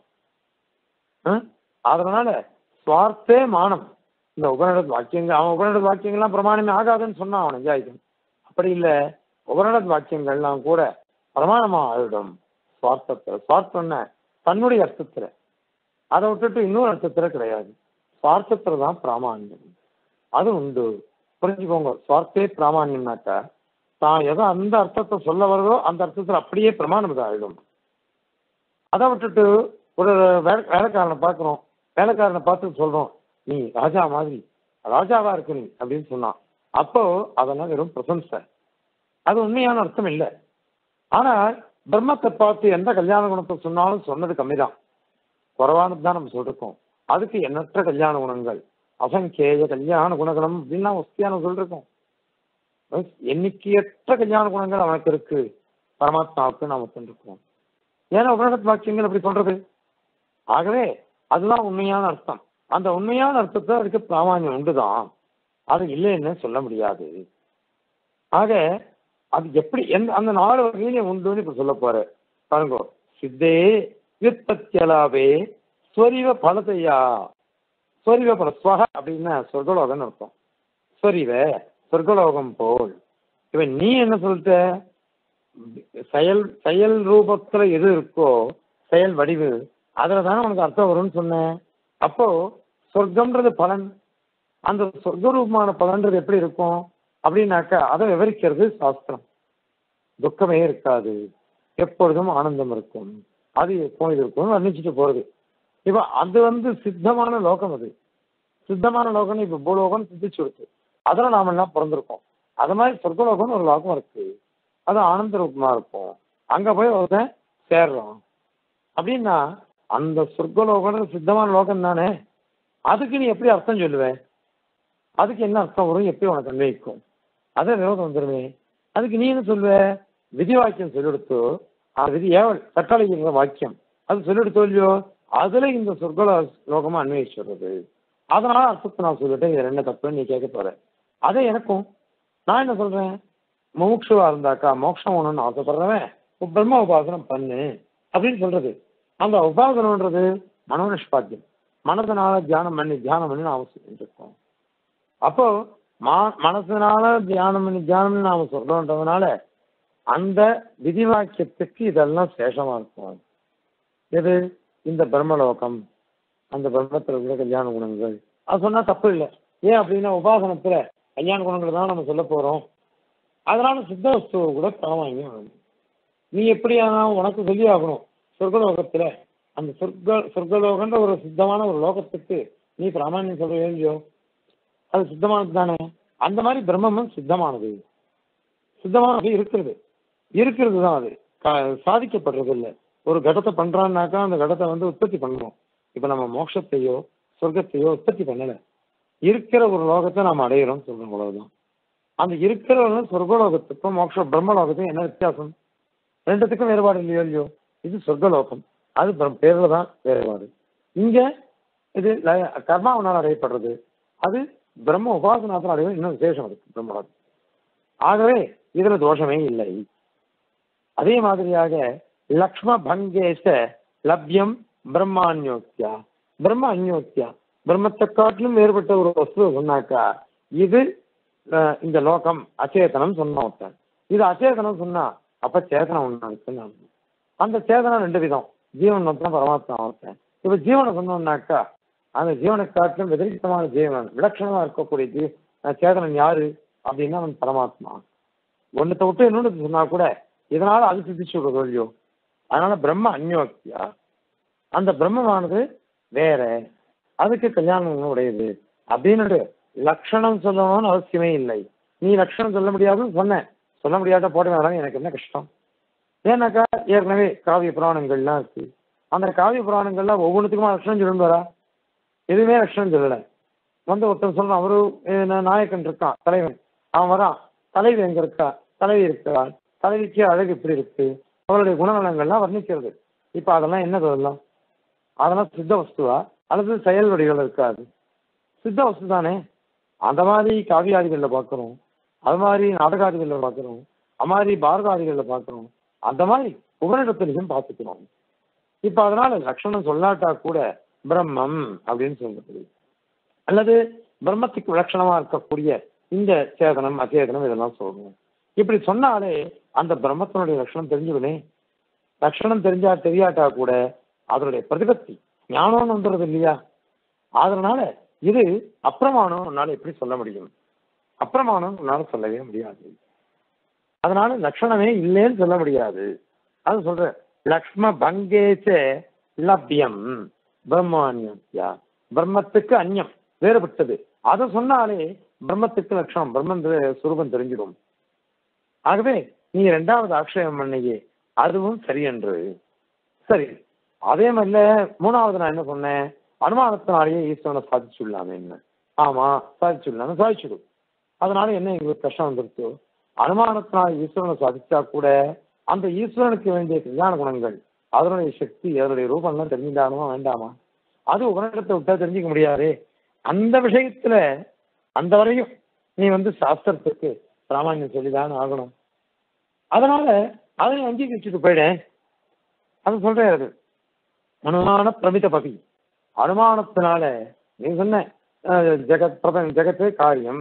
ஆ? அதனால சுவார்த்தே மானம் இந்த உபநிடத் வாக்கியங்கள் அவன் உபநிடத் வாக்கியங்கள்லாம் பிரமாணமே ஆகாதுன்னு சொன்னான் அவன் நிஜாயிக்கும் அப்படி இல்லை உபநிடத் வாக்கியங்கள்லாம் கூட பிரமாணமா ஆயிடும் சுவார்த்தத்துல சுவார்த்தம்னா தன்னுடைய அர்த்தத்துல அதை விட்டுட்டு இன்னொரு அர்த்தத்துல கிடையாது சுவார்த்தத்துல தான் பிராமான்யம் அது உண்டு புரிஞ்சுக்கோங்க சுவார்த்தே பிராமான்யம்னாக்கா தான் எதோ அந்த அர்த்தத்தை சொல்ல வருதோ அந்த அர்த்தத்துல அப்படியே பிரமாணம் ஆயிடும் அதை விட்டுட்டு ஒரு வேலை வேலைக்காரனை பார்க்குறோம் வேலைக்காரனை பார்த்து சொல்றோம் நீ ராஜா மாதிரி ராஜாவா இருக்கு நீ அப்படின்னு சொன்னான் அப்போ அதெல்லாம் வெறும் பிரசம்சை அது உண்மையான அர்த்தம் இல்லை ஆனால் பிரம்மத்தை பார்த்து எந்த கல்யாண குணத்தை சொன்னாலும் சொன்னது கம்மிதான் குறைவானது தான் நம்ம சொல்லிருக்கோம் அதுக்கு எண்ணற்ற கல்யாண குணங்கள் அசங்கேய கல்யாண குணகணம் அப்படின்னு நான் வசதியான சொல்லிருக்கோம் எண்ணிக்கையற்ற கல்யாண குணங்கள் அவனுக்கு இருக்கு பரமாத்மாவுக்கு நாம சொல்லிருக்கோம் ஏன்னா உபநிடத் வாக்கியங்கள் அப்படி சொல்றது ஆகவே அதுதான் உண்மையான அர்த்தம் அந்த உண்மையான அர்த்தத்தை அதுக்கு பிராமான்யம் உண்டுதான் அது இல்லைன்னு சொல்ல முடியாது ஆக அது எப்படி எந்த அந்த நாலு வகையிலையும் உண்டுன்னு இப்ப சொல்ல போற பாருங்க சித்தே விற்பத்தியலாவே ஸ்வரிவ பலத்தையா ஸ்வரிவ பல ஸ்வக அப்படின்னா சொர்க்கலோகம்னு அர்த்தம் ஸ்வரிவ சொர்க்கலோகம் போல் இப்ப நீ என்ன சொல்லிட்ட செயல் செயல் ரூபத்துல எது இருக்கோ செயல் வடிவு அதுல தானே உனக்கு அர்த்தம் வரும்னு சொன்னேன் அப்போ சொர்க்கம்ன்றது பலன் அந்த சொர்க்க ரூபமான பலன்றது எப்படி இருக்கும் அப்படின்னாக்கா அதை விவரிக்கிறது சாஸ்திரம் துக்கமே இருக்காது எப்பொழுதும் ஆனந்தம் இருக்கும் அது எப்போ இது இருக்கும் வர்ணிச்சுட்டு போறது இப்ப அது வந்து சித்தமான லோகம் அது சித்தமான லோகம் இப்ப பூலோகம் சித்திச்சு இருக்கு அதுல நாம எல்லாம் பிறந்திருக்கோம் அது மாதிரி சொர்க்கலோகம்னு ஒரு லோகம் இருக்கு அது ஆனந்த ரூபமா இருக்கும் அங்க போய் ஒருத்தன் சேர்றோம் அப்படின்னா அந்த சொர்க்கலோகம் சித்தமான லோகம் தானே அதுக்கு நீ எப்படி அர்த்தம் சொல்லுவ அதுக்கு என்ன அர்த்தம் வரும் எப்படி உனக்கு அன்வயிக்கும் அதே விரோதம் வந்துருமே அதுக்கு நீ என்ன சொல்லுவ விதி வாக்கியம் சொல்லிடுத்து அந்த விதி ஏவல் கட்டளைங்கிற வாக்கியம் அது சொல்லிடுத்தோ இல்லையோ அதுல இந்த சொர்க்கல லோகமா அன்வயிச்சு வர்றது அதனால அர்த்தத்தை நான் சொல்லிட்டேன் இது என்ன தப்புன்னு நீ கேட்க போற அதே எனக்கும் நான் என்ன சொல்றேன் மோக்ஷுவா இருந்தாக்கா மோட்சம் ஒண்ணுன்னு ஆசைப்படுறவன் உன் பிரம்ம உபாசனம் பண்ணு அப்படின்னு சொல்றது அந்த உபாசனம்ன்றது மனோனிஷ்பாத்தியம் மனதனால தியானம் பண்ணி தியானம் பண்ணி நாம சொல்லிட்டு இருக்கோம் அப்போ மா மனசனால தியானம் பண்ணி தியானம் பண்ணி நாம சொல்றோன்றதுனால அந்த விதிவாக்கியத்துக்கு இதெல்லாம் சேஷமா இருக்கும் எது இந்த பிரம்மலோகம் அந்த பிரம்மத்துல உள்ள கல்யாண குணங்கள் அது சொன்னா தப்பு இல்லை ஏன் அப்படின்னா உபாசனத்துல கல்யாண குணங்கள் தான் நம்ம சொல்ல போறோம் அதனால சித்த வஸ்துவை கூட பிராமான்யம் வேணும் நீ எப்படி ஆனா உனக்கு சொல்லி ஆகணும் சொர்க்கலோகத்துல அந்த சொர்க்க சொர்க்கலோகன்ற ஒரு சித்தமான ஒரு லோகத்துக்கு நீ பிராமான்யம் சொல்ற இல்லையோ அது சித்தமானது தானே அந்த மாதிரி பிரம்மமும் சித்தமானது சித்தமானது இருக்கிறது இருக்கிறது தான் அது க- சாதிக்கப்படுறது இல்லை ஒரு கடத்தை பண்றான்னாக்கா அந்த கடத்தை வந்து உற்பத்தி பண்ணணும் இப்ப நம்ம மோட்சத்தையோ சொர்க்கத்தையோ உற்பத்தி பண்ணல இருக்கிற ஒரு லோகத்தை நாம் அடையிறோம் சொல்றோம் அவ்வளவுதான் அந்த இருக்கிற ஒரு சொர்க்கலோகத்துக்கும் மோட்ச பிரம்மலோகத்துக்கும் என்ன வித்தியாசம் ரெண்டுத்துக்கும் வேறுபாடு இல்லையோ இல்லையோ இது சொர்க்கலோகம் அது பிரம்- பேர்ல தான் வேறுபாடு இங்க இது ல- கர்மாவனால் அடையப்படுறது அது பிரம்ம உபாசனாத்தில் அடைவது இன்னும் விசேஷம் இருக்கு பிரம்மலோகம் ஆகவே இதுல தோஷமே இல்லை அதே மாதிரியாக லக்ஷ்ம பங்கேச லப்யம் பிரம்மான்யோத்தியா பிரம்ம அந்யோத்தியா பிரம்மத்தை காட்டிலும் வேறுபட்ட ஒரு வஸ்துவை சொன்னாக்கா இது அஹ், இந்த லோகம் அச்சேதனம் சொன்னான் ஒருத்தன் இது அச்சேதனம் சொன்னா அப்ப சேதனம் ஒண்ணு இருக்குன்னு அர்த்தம். அந்த சேதனம் ரெண்டு விதம் ஜீவன் ஒருத்தன் பரமாத்மா ஒருத்தன் இப்ப ஜீவனை சொன்னோம்னாக்கா அந்த ஜீவனை காட்டிலும் வெதிரிக்தமான ஜீவன் விலட்சணமா இருக்கக்கூடிய ஜீ அஹ், சேதனன் யாரு அப்படின்னா அவன் பரமாத்மா ஒன்னத்தை விட்டு இன்னொன்று சொன்னா கூட இதனால அது சித்திச்சு விடுறது இல்லையோ அதனால பிரம்ம அந்யோக்கியா அந்த பிரம்மமானது வேற அதுக்கு கல்யாணம் உடையது அப்படின்னு லட்சணம் சொல்லணும்னு அவசியமே இல்லை நீ லட்சணம் சொல்ல முடியாதுன்னு சொன்னேன் சொல்ல முடியாத போட வேணாம் எனக்கு என்ன கஷ்டம் ஏன்னாக்கா ஏற்கனவே காவிய புராணங்கள்லாம் இருக்கு அந்த காவிய புராணங்கள்லாம் ஒவ்வொன்றுத்துக்குமா லட்சணம் சொல்லிட்டு வரா எதுவுமே லட்சணம் சொல்லலை வந்து ஒருத்தன் சொல்றான் அவரு அஹ், நாயக்கன் இருக்கான் தலைவன் அவன் வரான் தலைவி எங்க இருக்கா தலைவி இருக்கிறாள் தலைவிக்கு அழகு இப்படி இருக்கு அவளுடைய குணநலங்கள்லாம் வர்ணிக்கிறது இப்ப அதெல்லாம் என்ன சொல்லலாம் அதெல்லாம் சித்த வஸ்துவா அல்லது செயல் வடிகள் இருக்காது சித்த வஸ்து தானே அந்த மாதிரி காவியாதிகளில் பார்க்குறோம் அது மாதிரி நாடகாதிகளில் பார்க்குறோம் அது மாதிரி பாரதாதிகளில் பார்க்குறோம் அந்த மாதிரி உபனிடத்திலையும் பார்த்துக்கிறோம் இப்ப அதனால லட்சணம் சொல்லாட்டா கூட பிரம்மம் அப்படின்னு சொல்றது அல்லது பிரம்மத்துக்கு விலட்சணமா இருக்கக்கூடிய இந்த சேதனம் அச்சேதனம் இதெல்லாம் சொல்லணும் இப்படி சொன்னாலே அந்த பிரம்மத்தினுடைய லட்சணம் தெரிஞ்சுக்கணே லட்சணம் தெரிஞ்சா தெரியாட்டா கூட அதனுடைய பிரதிபத்தி ஞானம்னு வந்துடுறது இல்லையா அதனால இது அப்பிரமாணம் உன்னால எப்படி சொல்ல முடியும் அப்பிரமாணம் உன்னால சொல்லவே முடியாது அதனால லட்சணமே இல்லைன்னு சொல்ல முடியாது அது சொல்ற லக்ஷ்ம பங்கேச்ச லப்யம் பிரம்மான்யா பிரம்மத்துக்கு அந்யம் வேறுபட்டது அதை சொன்னாலே பிரம்மத்துக்கு லட்சணம் பிரம்ம சுரூபம் தெரிஞ்சிடும் ஆகவே நீ இரண்டாவது ஆக்ஷேபம் பண்ணையே அதுவும் சரி என்று சரி அதே மாதிரில மூணாவது நான் என்ன சொன்னேன் அனுமானத்தினாலேயே ஈஸ்வரனை சாதிச்சுடலாமே என்ன ஆமா சாதிச்சுடலாமே சாதிச்சுடும் அதனால என்ன எங்களுக்கு கஷ்டம் வந்துருச்சு அனுமானத்தினால் ஈஸ்வரனை சாதிச்சா கூட அந்த ஈஸ்வரனுக்கு வேண்டிய கல்யாண குணங்கள் அதனுடைய சக்தி அதனுடைய ரூபம்லாம் தெரிஞ்சுட்டானுமா வேண்டாமா அது உபநிடத்தை விட்டா தெரிஞ்சுக்க முடியாதே அந்த விஷயத்துல அந்த வரையும் நீ வந்து சாஸ்திரத்துக்கு பிராமணியம் சொல்லிதான் ஆகணும் அதனால அதை அங்கீகரிச்சுட்டு போயிடேன் அது சொல்றேன் அது அனுமான பிரமித பதி அனுமானத்தினால நீ சொன்ன அஹ், ஜெகத் பிரபஞ்ச ஜெகத்து காரியம்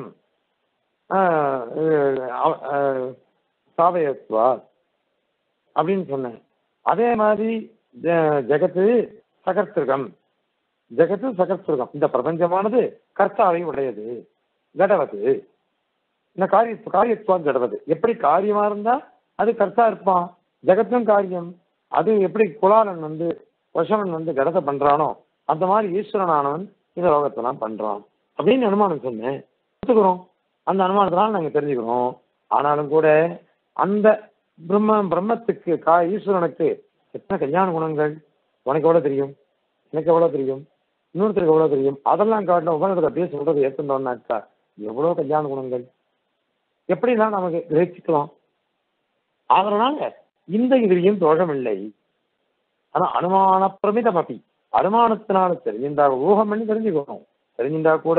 ஆஹ், அஹ், அஹ், சாவயத்வா அப்படின்னு சொன்னேன் அதே மாதிரி ஜ- ஜெகத்து சகர்த்திருகம் ஜெகத்து சகர்த்திருகம் இந்த பிரபஞ்சமானது கர்த்தாவை உடையது கடவது இந்த காரிய காரியத்துவம் கடவது எப்படி காரியமா இருந்தா அது கர்த்தா இருப்பான் ஜெகத்தும் காரியம் அது எப்படி குலாலன் வந்து வசவன் வந்து கடத்தை பண்றானோ அந்த மாதிரி ஈஸ்வரனானவன் இந்த லோகத்தெல்லாம் பண்றான் அப்படின்னு அனுமானம் சொன்னேன் ஒத்துக்கிறோம் அந்த அனுமானத்தினால நாங்க தெரிஞ்சுக்கிறோம் ஆனாலும் கூட அந்த பிரம்ம பிரம்மத்துக்கு கா ஈஸ்வரனுக்கு எத்தனை கல்யாண குணங்கள் உனக்கு எவ்வளவு தெரியும் எனக்கு எவ்வளவு தெரியும் இன்னொருத்தருக்கு எவ்வளவு தெரியும் அதெல்லாம் காட்டின உபநிடத்தை அப்படியே சொல்றது ஏற்றுட்டோம்னாக்கா எவ்வளவு கல்யாண குணங்கள் எப்படிலாம் நமக்கு கிரகிச்சுக்கலாம் அதனால இந்த இதுலையும் தோஷம் இல்லை ஆனா அனுமான பிரமிதம் அப்படி அனுமானத்தினால தெரிஞ்சிருந்தா ஊகம் பண்ணி தெரிஞ்சுக்கணும் தெரிஞ்சிருந்தா கூட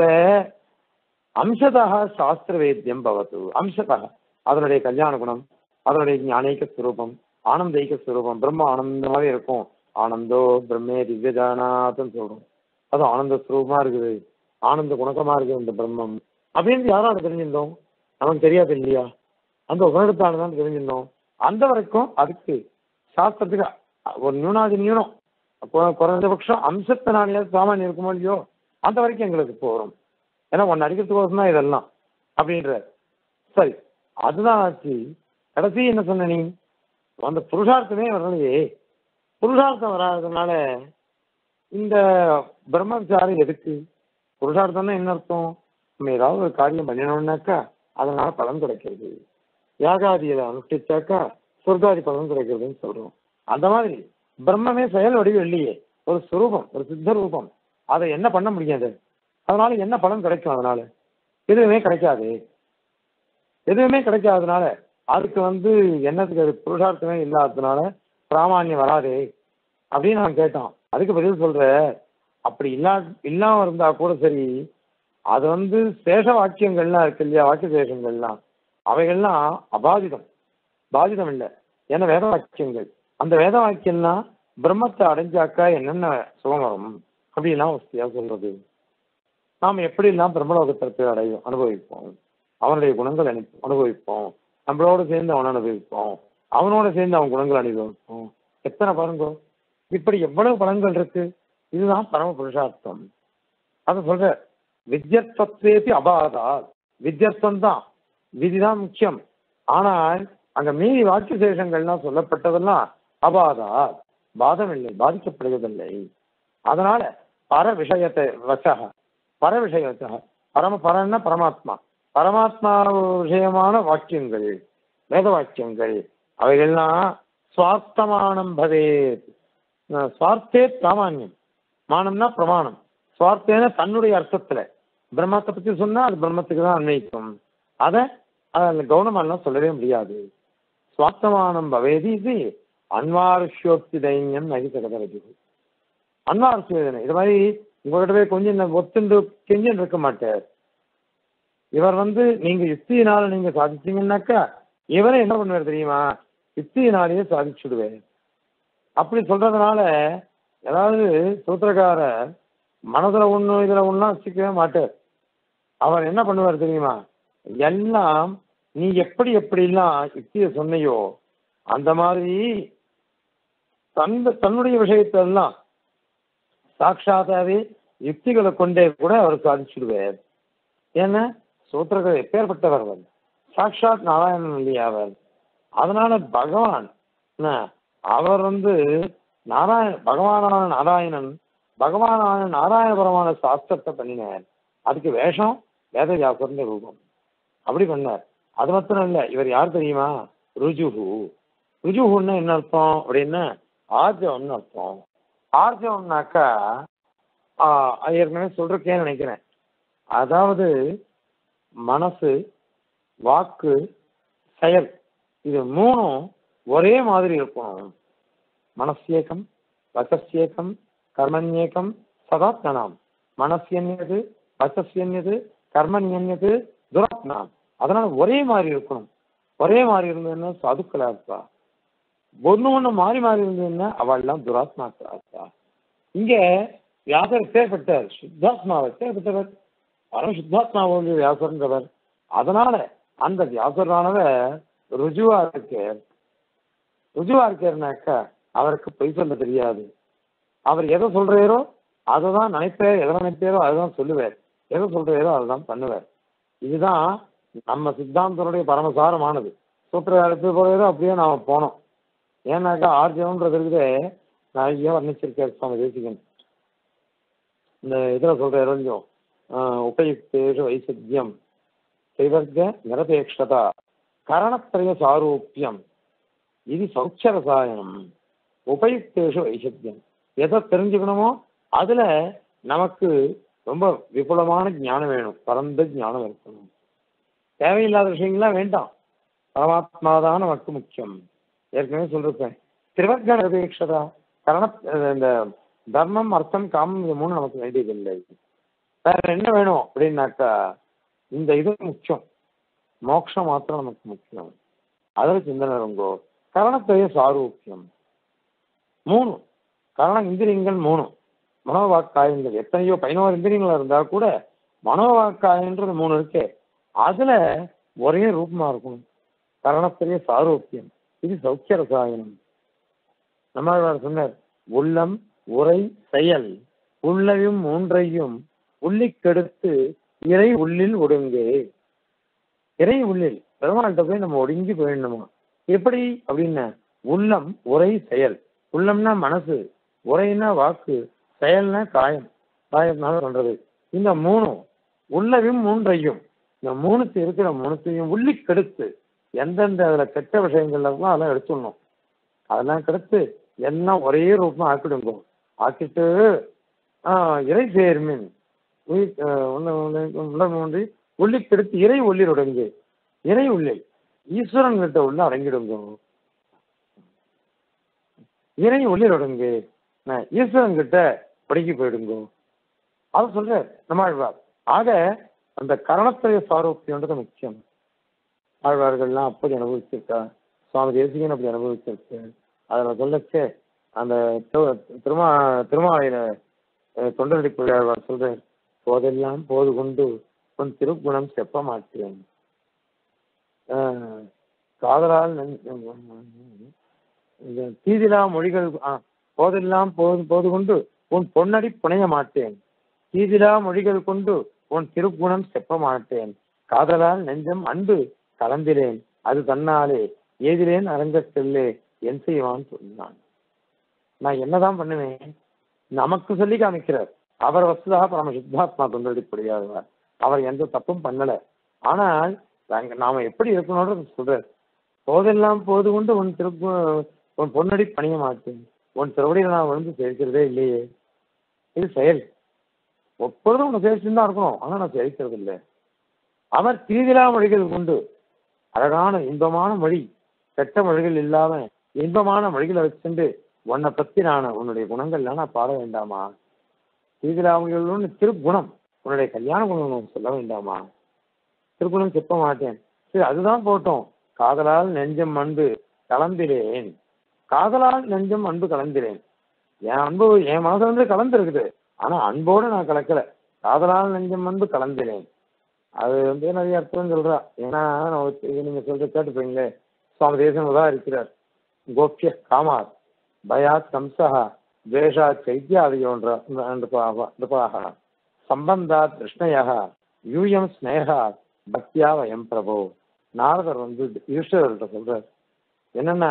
அம்சதா சாஸ்திர வேத்தியம் பவத்து அம்சதா அதனுடைய கல்யாண குணம் அதனுடைய ஞானேக ஸ்வரூபம் ஆனந்தைக ஸ்வரூபம் பிரம்ம ஆனந்தமாவே இருக்கும் ஆனந்தோ பிரம்மே திவ்யஜானாத்னு சொல்றோம் அது ஆனந்த ஸ்வரூபமா இருக்குது ஆனந்த குணக்கமா இருக்குது இந்த பிரம்மம் அப்படின்னு யாரால தெரிஞ்சிருந்தோம் நமக்கு தெரியாது இல்லையா அந்த உபநிடத்தால தான் தெரிஞ்சிருந்தோம் அந்த வரைக்கும் அதுக்கு சாஸ்திரத்துக்கு ஒரு நியூனாதி நியூனம் அப்போ குறைந்தபட்சம் அம்சத்தினாலேயாவது சாமானியம் இருக்குமோ இல்லையோ அந்த வரைக்கும் எங்களுக்கு போகிறோம் ஏன்னா ஒன்று அடிக்கிறதுக்கோசம் தான் இதெல்லாம் அப்படின்ற சரி அதுதான் ஆச்சு கடைசி என்ன சொன்ன நீ அந்த புருஷார்த்தமே வரலையே புருஷார்த்தம் வராததுனால இந்த பிரம்ம விசாரம் எதுக்கு புருஷார்த்தம்னா என்ன அர்த்தம் நம்ம ஏதாவது ஒரு காரியம் பண்ணினோம்னாக்கா அதனால பலன் கிடைக்கிறது யாகாதியை அனுஷ்டிச்சாக்கா சொர்க்காதி பலன் கிடைக்கிறதுன்னு சொல்றோம் அந்த மாதிரி பிரம்மமே செயல் வடிவம் இல்லையே ஒரு சுரூபம் ஒரு சித்த ரூபம் அதை என்ன பண்ண முடியாது அதனால என்ன பலன் கிடைக்கும் அதனால எதுவுமே கிடைக்காது எதுவுமே கிடைக்காதனால அதுக்கு வந்து என்னத்துக்கு அது புருஷார்த்தமே இல்லாததுனால பிராமான்யம் வராதே அப்படின்னு நான் கேட்டோம் அதுக்கு பதில் சொல்ற அப்படி இல்லா இல்லாம இருந்தா கூட சரி அது வந்து சேஷ வாக்கியங்கள்லாம் இருக்கு இல்லையா வாக்கிய சேஷங்கள்லாம் அவைகள்லாம் அபாதிதம் பாதிதம் இல்லை ஏன்னா வேத வாக்கியங்கள் அந்த வேத வாக்கியம்லாம் பிரம்மத்தை அடைஞ்சாக்கா என்னென்ன சுகம் வரும் அப்படிலாம் வசதியா சொல்றது நாம் எப்படிலாம் பிரம்மலோகத்தை போய் அடையும் அனுபவிப்போம் அவனுடைய குணங்கள் அனு அனுபவிப்போம் நம்மளோட சேர்ந்து அவனை அனுபவிப்போம் அவனோட சேர்ந்து அவன் குணங்கள் அனுபவிப்போம் எத்தனை பாருங்க இப்படி எவ்வளவு பலன்கள் இருக்கு இதுதான் பரம புருஷார்த்தம் அதை சொல்ற வித்யத்வத்தேபி அபாதா வித்யத்வம் தான் விதிதான் முக்கியம் ஆனால் அங்க மீதி வாக்கிய சேஷங்கள்லாம் சொல்லப்பட்டதெல்லாம் அபாதா பாதமில்லை பாதிக்கப்படுவதில்லை அதனால பர விஷயத்தை வசக பர விஷயத்தை பரம பரன்னா பரமாத்மா பரமாத்மா விஷயமான வாக்கியங்கள் வேத வாக்கியங்கள் அவைகள்லாம் சுவார்த்தமானம் பதே சுவார்த்தே பிராமான்யம் மானம்னா பிரமாணம் சுவார்த்தேன தன்னுடைய அர்த்தத்துல பிரம்மத்தை பத்தி சொன்னா அது பிரம்மத்துக்கு தான் அன்வைக்கும் அதை அதில் கவனமெல்லாம் சொல்லவே முடியாது சுவார்த்தமானம் பவேதி இது அன்வாருஷ்யோக்தி தைன்யம் நகி சகதரது அன்வாருஷ்யோதனை இது மாதிரி உங்ககிட்ட போய் கொஞ்சம் ஒத்துண்டு கெஞ்சன் இருக்க மாட்டார் இவர் வந்து நீங்க யுக்தியினால நீங்க சாதிச்சீங்கன்னாக்கா இவரே என்ன பண்ணுவார் தெரியுமா யுக்தியினாலேயே சாதிச்சுடுவேன் அப்படி சொல்றதுனால ஏதாவது சூத்திரக்காரர் மனதுல ஒண்ணு இதுல ஒண்ணும் வச்சுக்கவே மாட்டார் அவர் என்ன பண்ணுவார் தெரியுமா எல்லாம் நீ எப்படி எப்படிலாம் யுக்தியை சொன்னையோ அந்த மாதிரி தன் தன்னுடைய விஷயத்தெல்லாம் சாட்சாத்தாவே யுக்திகளை கொண்டே கூட அவர் சாதிச்சுடுவார் ஏன்னா சூத்திரர்கள் எப்பேற்பட்டவர் அவர் சாட்சாத் நாராயணன் இல்லையா அவர் அதனால பகவான் என்ன, அவர் வந்து நாராயண பகவானான நாராயணன் பகவானான நாராயணபுரமான சாஸ்திரத்தை பண்ணினார் அதுக்கு வேஷம் வேதவியாசர்னு ரூபம் அப்படி பண்ணார் அது மாத்திரம் இல்ல இவர் யார் தெரியுமா ருஜுஹு ருஜுஹுன்னா என்ன அர்த்தம் அப்படின்னா ஆர்ஜவம்னு அர்த்தம் ஆர்ஜவம்னாக்கா ஆஹ், அது ஏற்கனவே சொல்றேன்னு நினைக்கிறேன் அதாவது மனசு வாக்கு செயல் இது மூணும் ஒரே மாதிரி இருக்கணும் மனசியேக்கம் வசஸ்யேக்கம் கர்மண்யேக்கம் சதாத்மனாம் மனசியன்யது வசஸ்யன்யது கர்மண்யன்யது துராத்மனாம் அதனால ஒரே மாதிரி இருக்கணும் ஒரே மாதிரி இருந்ததுன்னா சாதுக்களா இருப்பா ஒண்ணு ஒண்ணு மாறி மாறி இருந்ததுன்னா அவள்லாம் துராத்மாக்களா இருப்பா இங்க வியாசர் பேர்பட்டார் சுத்தாத்மாவர் பேர்பட்டவர் பரம சுத்தாத்மாவோட வியாசர்ன்றவர் அதனால அந்த வியாசரானவர் ருஜுவா இருக்கு ருஜுவா இருக்காருனாக்கா அவருக்கு பொய் சொல்ல தெரியாது அவர் எதை சொல்றாரோ அதை தான் நினைப்பார் எதை நினைப்பாரோ அதுதான் சொல்லுவார் எதை சொல்றாரோ அதுதான் பண்ணுவார் இதுதான் நம்ம சித்தாந்தனுடைய பரமசாரமானது சூத்திரத்தை போறதோ அப்படியே நாம போனோம் ஏன்னாக்கா ஆர்ஜவன்றது இருக்குது நிறைய வர்ணிச்சிருக்காரு சுவாமி தேசிகன் இந்த இதுல சொல்றாரு கொஞ்சம் உபயுக்தேஷு வைசத்தியம் தைவர்க்க நிரபேட்சதா கரணத்திரய சாரூபியம் இது சௌச்ச ரசாயனம் உபயுக்தேஷு வைசத்தியம் எதை தெரிஞ்சுக்கணுமோ அதுல நமக்கு ரொம்ப விபுலமான ஞானம் வேணும் பரந்த ஞானம் இருக்கணும் தேவையில்லாத விஷயங்கள்லாம் வேண்டாம் பரமாத்மா தான் நமக்கு முக்கியம் ஏற்கனவே சொல்லிருப்பேன் திருவர்க்க நிரபேட்சதா கரண இந்த தர்மம் அர்த்தம் காமம் இது மூணு நமக்கு வேண்டியதில்லை வேற என்ன வேணும் அப்படின்னாக்கா இந்த இது முக்கியம் மோட்சம் மாத்திரம் நமக்கு முக்கியம் அதில் சிந்தனை இருங்கோ கரணத்தைய சாரூக்கியம் மூணு கரண இந்திரியங்கள் மூணு மனோவாக்காயங்கள் எத்தனையோ பதினோரு இந்திரியங்கள் இருந்தா கூட மனோவாக்காயன்றது மூணு இருக்கு அதுல ஒரே ரூபமா இருக்கணும் கரணத்திலேயே சாரூக்கியம் இது சௌக்கிய ரசாயனம் நம்மாழ்வார் சொன்னார் உள்ளம் உரை செயல் உள்ளையும் மூன்றையும் உள்ளிக்கெடுத்து இறை உள்ளில் ஒடுங்கே இறை உள்ளில் பெருமாள்கிட்ட போய் நம்ம ஒடுங்கி போயிடணுமா எப்படி அப்படின்னா உள்ளம் உரை செயல் உள்ளம்னா மனசு உரைன்னா வாக்கு செயல்னா காயம் காயம்னால பண்றது இந்த மூணும் உள்ளவும் மூன்றையும் இந்த மூணுத்து இருக்கிற மூணுத்தையும் உள்ளி கெடுத்து எந்தெந்த அதுல கெட்ட விஷயங்கள்ல இருக்கோ அதெல்லாம் எடுத்துடணும் அதெல்லாம் கெடுத்து எல்லாம் ஒரே ரூபமா ஆக்கிடுங்க ஆக்கிட்டு ஆஹ், இறை சேர்மின் உயிர் ஆஹ், உள்ள- உள்ள- உள்ள ஒன்றி உள்ளி கெடுத்து இறை உள்ளில் உடங்கு இறை உள்ளில் ஈஸ்வரன் கிட்ட உள்ள அடங்கிடுங்க இறை உள்ளில் உடங்கு நான் ஈஸ்வரன் கிட்ட படிக்க போயிடுங்க அது சொல்ற நம்மாழ்வார் ஆக அந்த கரணத்திரைய சாரோக்கியன்றது முக்கியம் ஆழ்வார்கள்லாம் அப்படி அனுபவிச்சிருக்கா சுவாமி தேசிகன் அப்படி அனுபவிச்சிருக்கு அதில் சொல்லச்சே அந்த திரு- திருமா திருமாலையில அஹ், தொண்டரடி ஆழ்வார் சொல்றார் போதெல்லாம் போது கொண்டு உன் திருக்குணம் செப்ப மாட்டேன் ஆஹ், காதலால் நெஞ்ச- இந்த தீதிலா மொழிகள் ஆ, போதெல்லாம் போது போது கொண்டு உன் பொன்னடி புனைய மாட்டேன் தீதிலா மொழிகள் கொண்டு உன் திருக்குணம் செப்ப மாட்டேன் காதலால் நெஞ்சம் அன்பு கலந்திலேன் அது தன்னாலே ஏதிலேன் அரங்கத்திலே என் செய்வான் சொன்னான் நான் என்னதான் பண்ணுவேன் நமக்கு சொல்லி காமிக்கிறார் அவர் வசுதாக பரம சித்தாத்மா தொண்டடிப்படியாதவர் அவர் எந்த தப்பும் பண்ணல ஆனால் நாங்க நாம எப்படி இருக்கணும்ன்றது சொல்றார் போதெல்லாம் போது கொண்டு உன் திரு உன் பொன்னடி பணிய மாட்டேன் உன் திருவடியில் நான் விழுந்து சேர்க்கிறதே இல்லையே இது செயல் எப்பொழுதும் உன்னை சேர்த்துன்னு தான் இருக்கணும் ஆனா நான் சேர்க்கிறது இல்லை அவர் தீதிலா மொழிகள் கொண்டு அழகான இன்பமான மொழி கெட்ட மொழிகள் இல்லாம இன்பமான மொழிகளை வச்சுட்டு உன்னை பத்தி நான் உன்னுடைய குணங்கள்லாம் நான் பாட வேண்டாமா தீதிலா மொழிகள் திருக்குணம் உன்னுடைய கல்யாண குணம் நான் சொல்ல வேண்டாமா திருக்குணம் செப்ப மாட்டேன் சரி அதுதான் போட்டோம் காதலால் நெஞ்சம் அன்பு கலந்திலேன் காதலால் நெஞ்சம் அன்பு கலந்திலேன் என் அன்பு என் மனசுல வந்து கலந்துருக்குது ஆனா அன்போடு நான் கலக்கல காதலால் நெஞ்சம் அன்பு கலந்திலேன் அது வந்து நிறைய அர்த்தம் சொல்றா ஏன்னா நம்ம இது நீங்க சொல்ற கேட்டுப்பீங்களே சுவாமி தேசம் தான் இருக்கிறார் கோபிய காமாத் பயாத் கம்சா துவேஷா சைத்தியாதியோன்ற நிருபாக சம்பந்தாத் கிருஷ்ணயாக யூயம் ஸ்னேகா பக்தியா வயம் பிரபோ நாரதர் வந்து ஈஸ்வரர்கிட்ட சொல்றார் என்னன்னா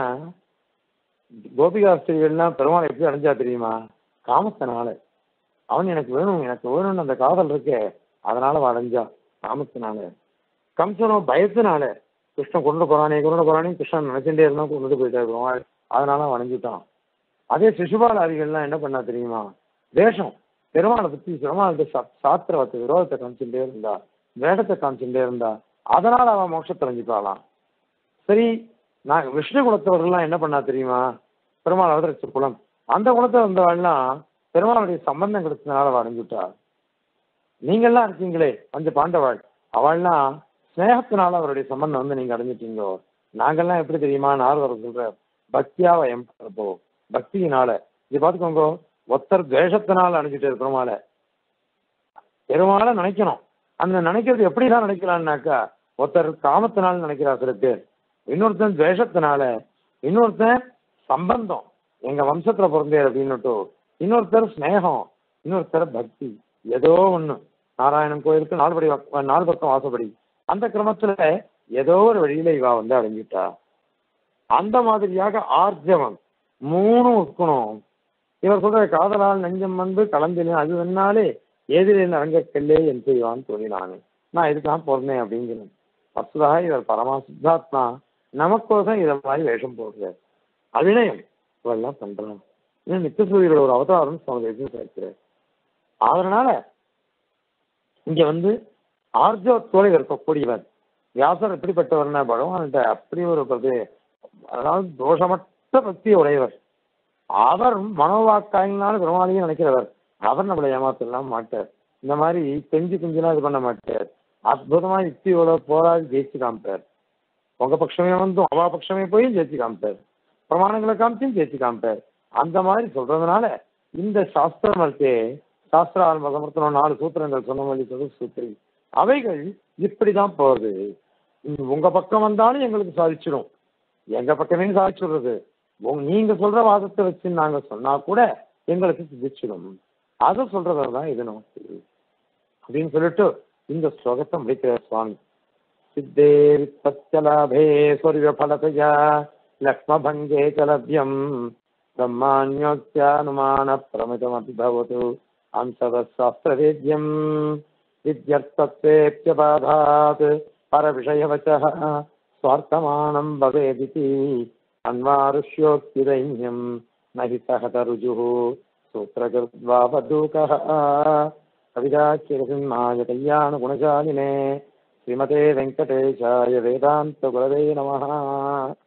கோபிகாஸ்திரிகள்லாம் பெருமாள் எப்படி அடைஞ்சா தெரியுமா காமத்தினால அவன் எனக்கு வேணும் எனக்கு வேணும்னு அந்த காதல் இருக்கே அதனால அவன் அடைஞ்சான் காமத்தினால கம்சனோ பயத்தினால கிருஷ்ணன் கொண்டு போறானே கொண்டு போறானே கிருஷ்ணன் நினைச்சுட்டே இருந்தா கொண்டு போயிட்டே இருக்கிறோம் அதனால அவன் அடைஞ்சுட்டான் அதே சிசுபாலாரிகள்லாம் என்ன பண்ணா தெரியுமா தேசம் பெருமாளை பத்தி பெருமாளுக்கு சாத்திரவத்தை விரோதத்தை காமிச்சுட்டே இருந்தா வேடத்தை காமிச்சுட்டே இருந்தா அதனால அவன் மோட்சத்தை அடைஞ்சுட்டாளாம் சரி நான் விஷ்ணு குலத்தவர்கள்லாம் என்ன பண்ணா தெரியுமா பெருமாள் அவதரிச்ச குலம் அந்த குலத்தை வந்தவாள்லாம் பெருமாளுடைய சம்பந்தம் கிடைச்சதுனால அவள் அடைஞ்சுட்டா நீங்கள்லாம் இருக்கீங்களே பஞ்ச பாண்டவாள் அவள்லாம் ஸ்னேகத்தினால அவருடைய சம்பந்தம் வந்து நீங்க அடைஞ்சிட்டீங்களோ நாங்கெல்லாம் எப்படி தெரியுமா நாரதர் சொல்ற பக்தியா வயம் போ பக்தியினால இது பார்த்துக்கோங்க ஒத்தர் துவேஷத்தினால அடைஞ்சிட்டு பெருமாள பெருமாளை நினைக்கணும் அந்த நினைக்கிறது எப்படிதான் நினைக்கலாம்னாக்கா ஒருத்தர் காமத்தினால நினைக்கிறா சில பேர் இன்னொருத்தன் துவேஷத்தினால இன்னொருத்தன் சம்பந்தம் எங்க வம்சத்துல பிறந்தேர் அப்படின்னுட்டு இன்னொருத்தர் ஸ்னேகம் இன்னொருத்தர் பக்தி ஏதோ ஒண்ணு நாராயணன் கோயிலுக்கு நாலுபடி நாலு பக்கம் வாசப்படி அந்த கிரமத்துல ஏதோ ஒரு வழியில இவா வந்து அடைஞ்சிட்டா அந்த மாதிரியாக ஆர்ஜவம் மூணும் இருக்கணும் இவர் சொல்ற காதலால் நெஞ்சம் வந்து கலந்தினேன் அது வேணாலே எதிரில் அரங்கக்கல்லே என் செய்வான் தோணினானே நான் இதுக்கெல்லாம் பிறந்தேன் அப்படிங்கிறேன் வசுதாக இவர் பரமா சித்தாத்மா நமக்கோசம் இதை மாதிரி வேஷம் போடுறார் அபிநயம் இவெல்லாம் பண்றான் இன்னும் நித்தியசூரியரோட ஒரு அவதாரம் சுவாமி சேர்க்கிறார் அதனால இங்க வந்து ஆர்ஜவத்தோடு இருக்கக்கூடியவர் வியாசர் எப்படிப்பட்டவர்னா பகவான்கிட்ட அப்படி ஒரு பிரதி அதாவது தோஷமற்ற பக்தி உடையவர் அவர் மனோவாக்காயினாலும் பெருமாளையும் நினைக்கிறவர் அவர் நம்மளை ஏமாத்தலாம் மாட்டார் இந்த மாதிரி கெஞ்சி குஞ்சுலாம் இது பண்ண மாட்டார் அற்புதமா யுக்தியோட போராடி ஜெயிச்சு காமிப்பார் உங்க பட்சமே வந்தும் அவா பட்சமே போய் ஜெயிச்சு காமிப்பார் பிரமாணங்களை காமிச்சும் ஜெயிச்சு காமிப்பார் அந்த மாதிரி சொல்றதுனால இந்த சாஸ்திரம் இருக்கே சாஸ்திர ஆரம்பம் நாலு சூத்திரங்கள் சொன்ன மாதிரி சொல்லு சூத்திரி அவைகள் இப்படிதான் போகுது உங்க பக்கம் வந்தாலும் எங்களுக்கு சாதிச்சிடும் எங்க பக்கமே சாதிச்சுடுறது நீங்க சொல்ற வாதத்தை வச்சு நாங்க சொன்னா கூட எங்களுக்கு சிதிச்சிடும் அதை சொல்றவர் தான் இது நமக்கு அப்படின்னு சொல்லிட்டு இந்த ஸ்லோகத்தை முடிக்கிறார் சுவாமி சித்தே வித்பத்யலாபே சொர்வ பலதையா லக்ஷ்மபங்கே சலபியம் பிரம்மாண்யோக்தியானுமான பிரமிதமபி பவது अंसवशास्त्रवेद्यम् विद्यर्थत्वेऽप्यबाधात् परविषयवचः स्वार्थमानम् भवेदिति अन्वारुष्योक्तिदैन्यम् न हि सहतरुजुः सूत्रकृद्वावधूकः कविदाचिरसिंहाय कल्याणगुणशालिने श्रीमते वेङ्कटेशाय वेदान्तगुरवे नमः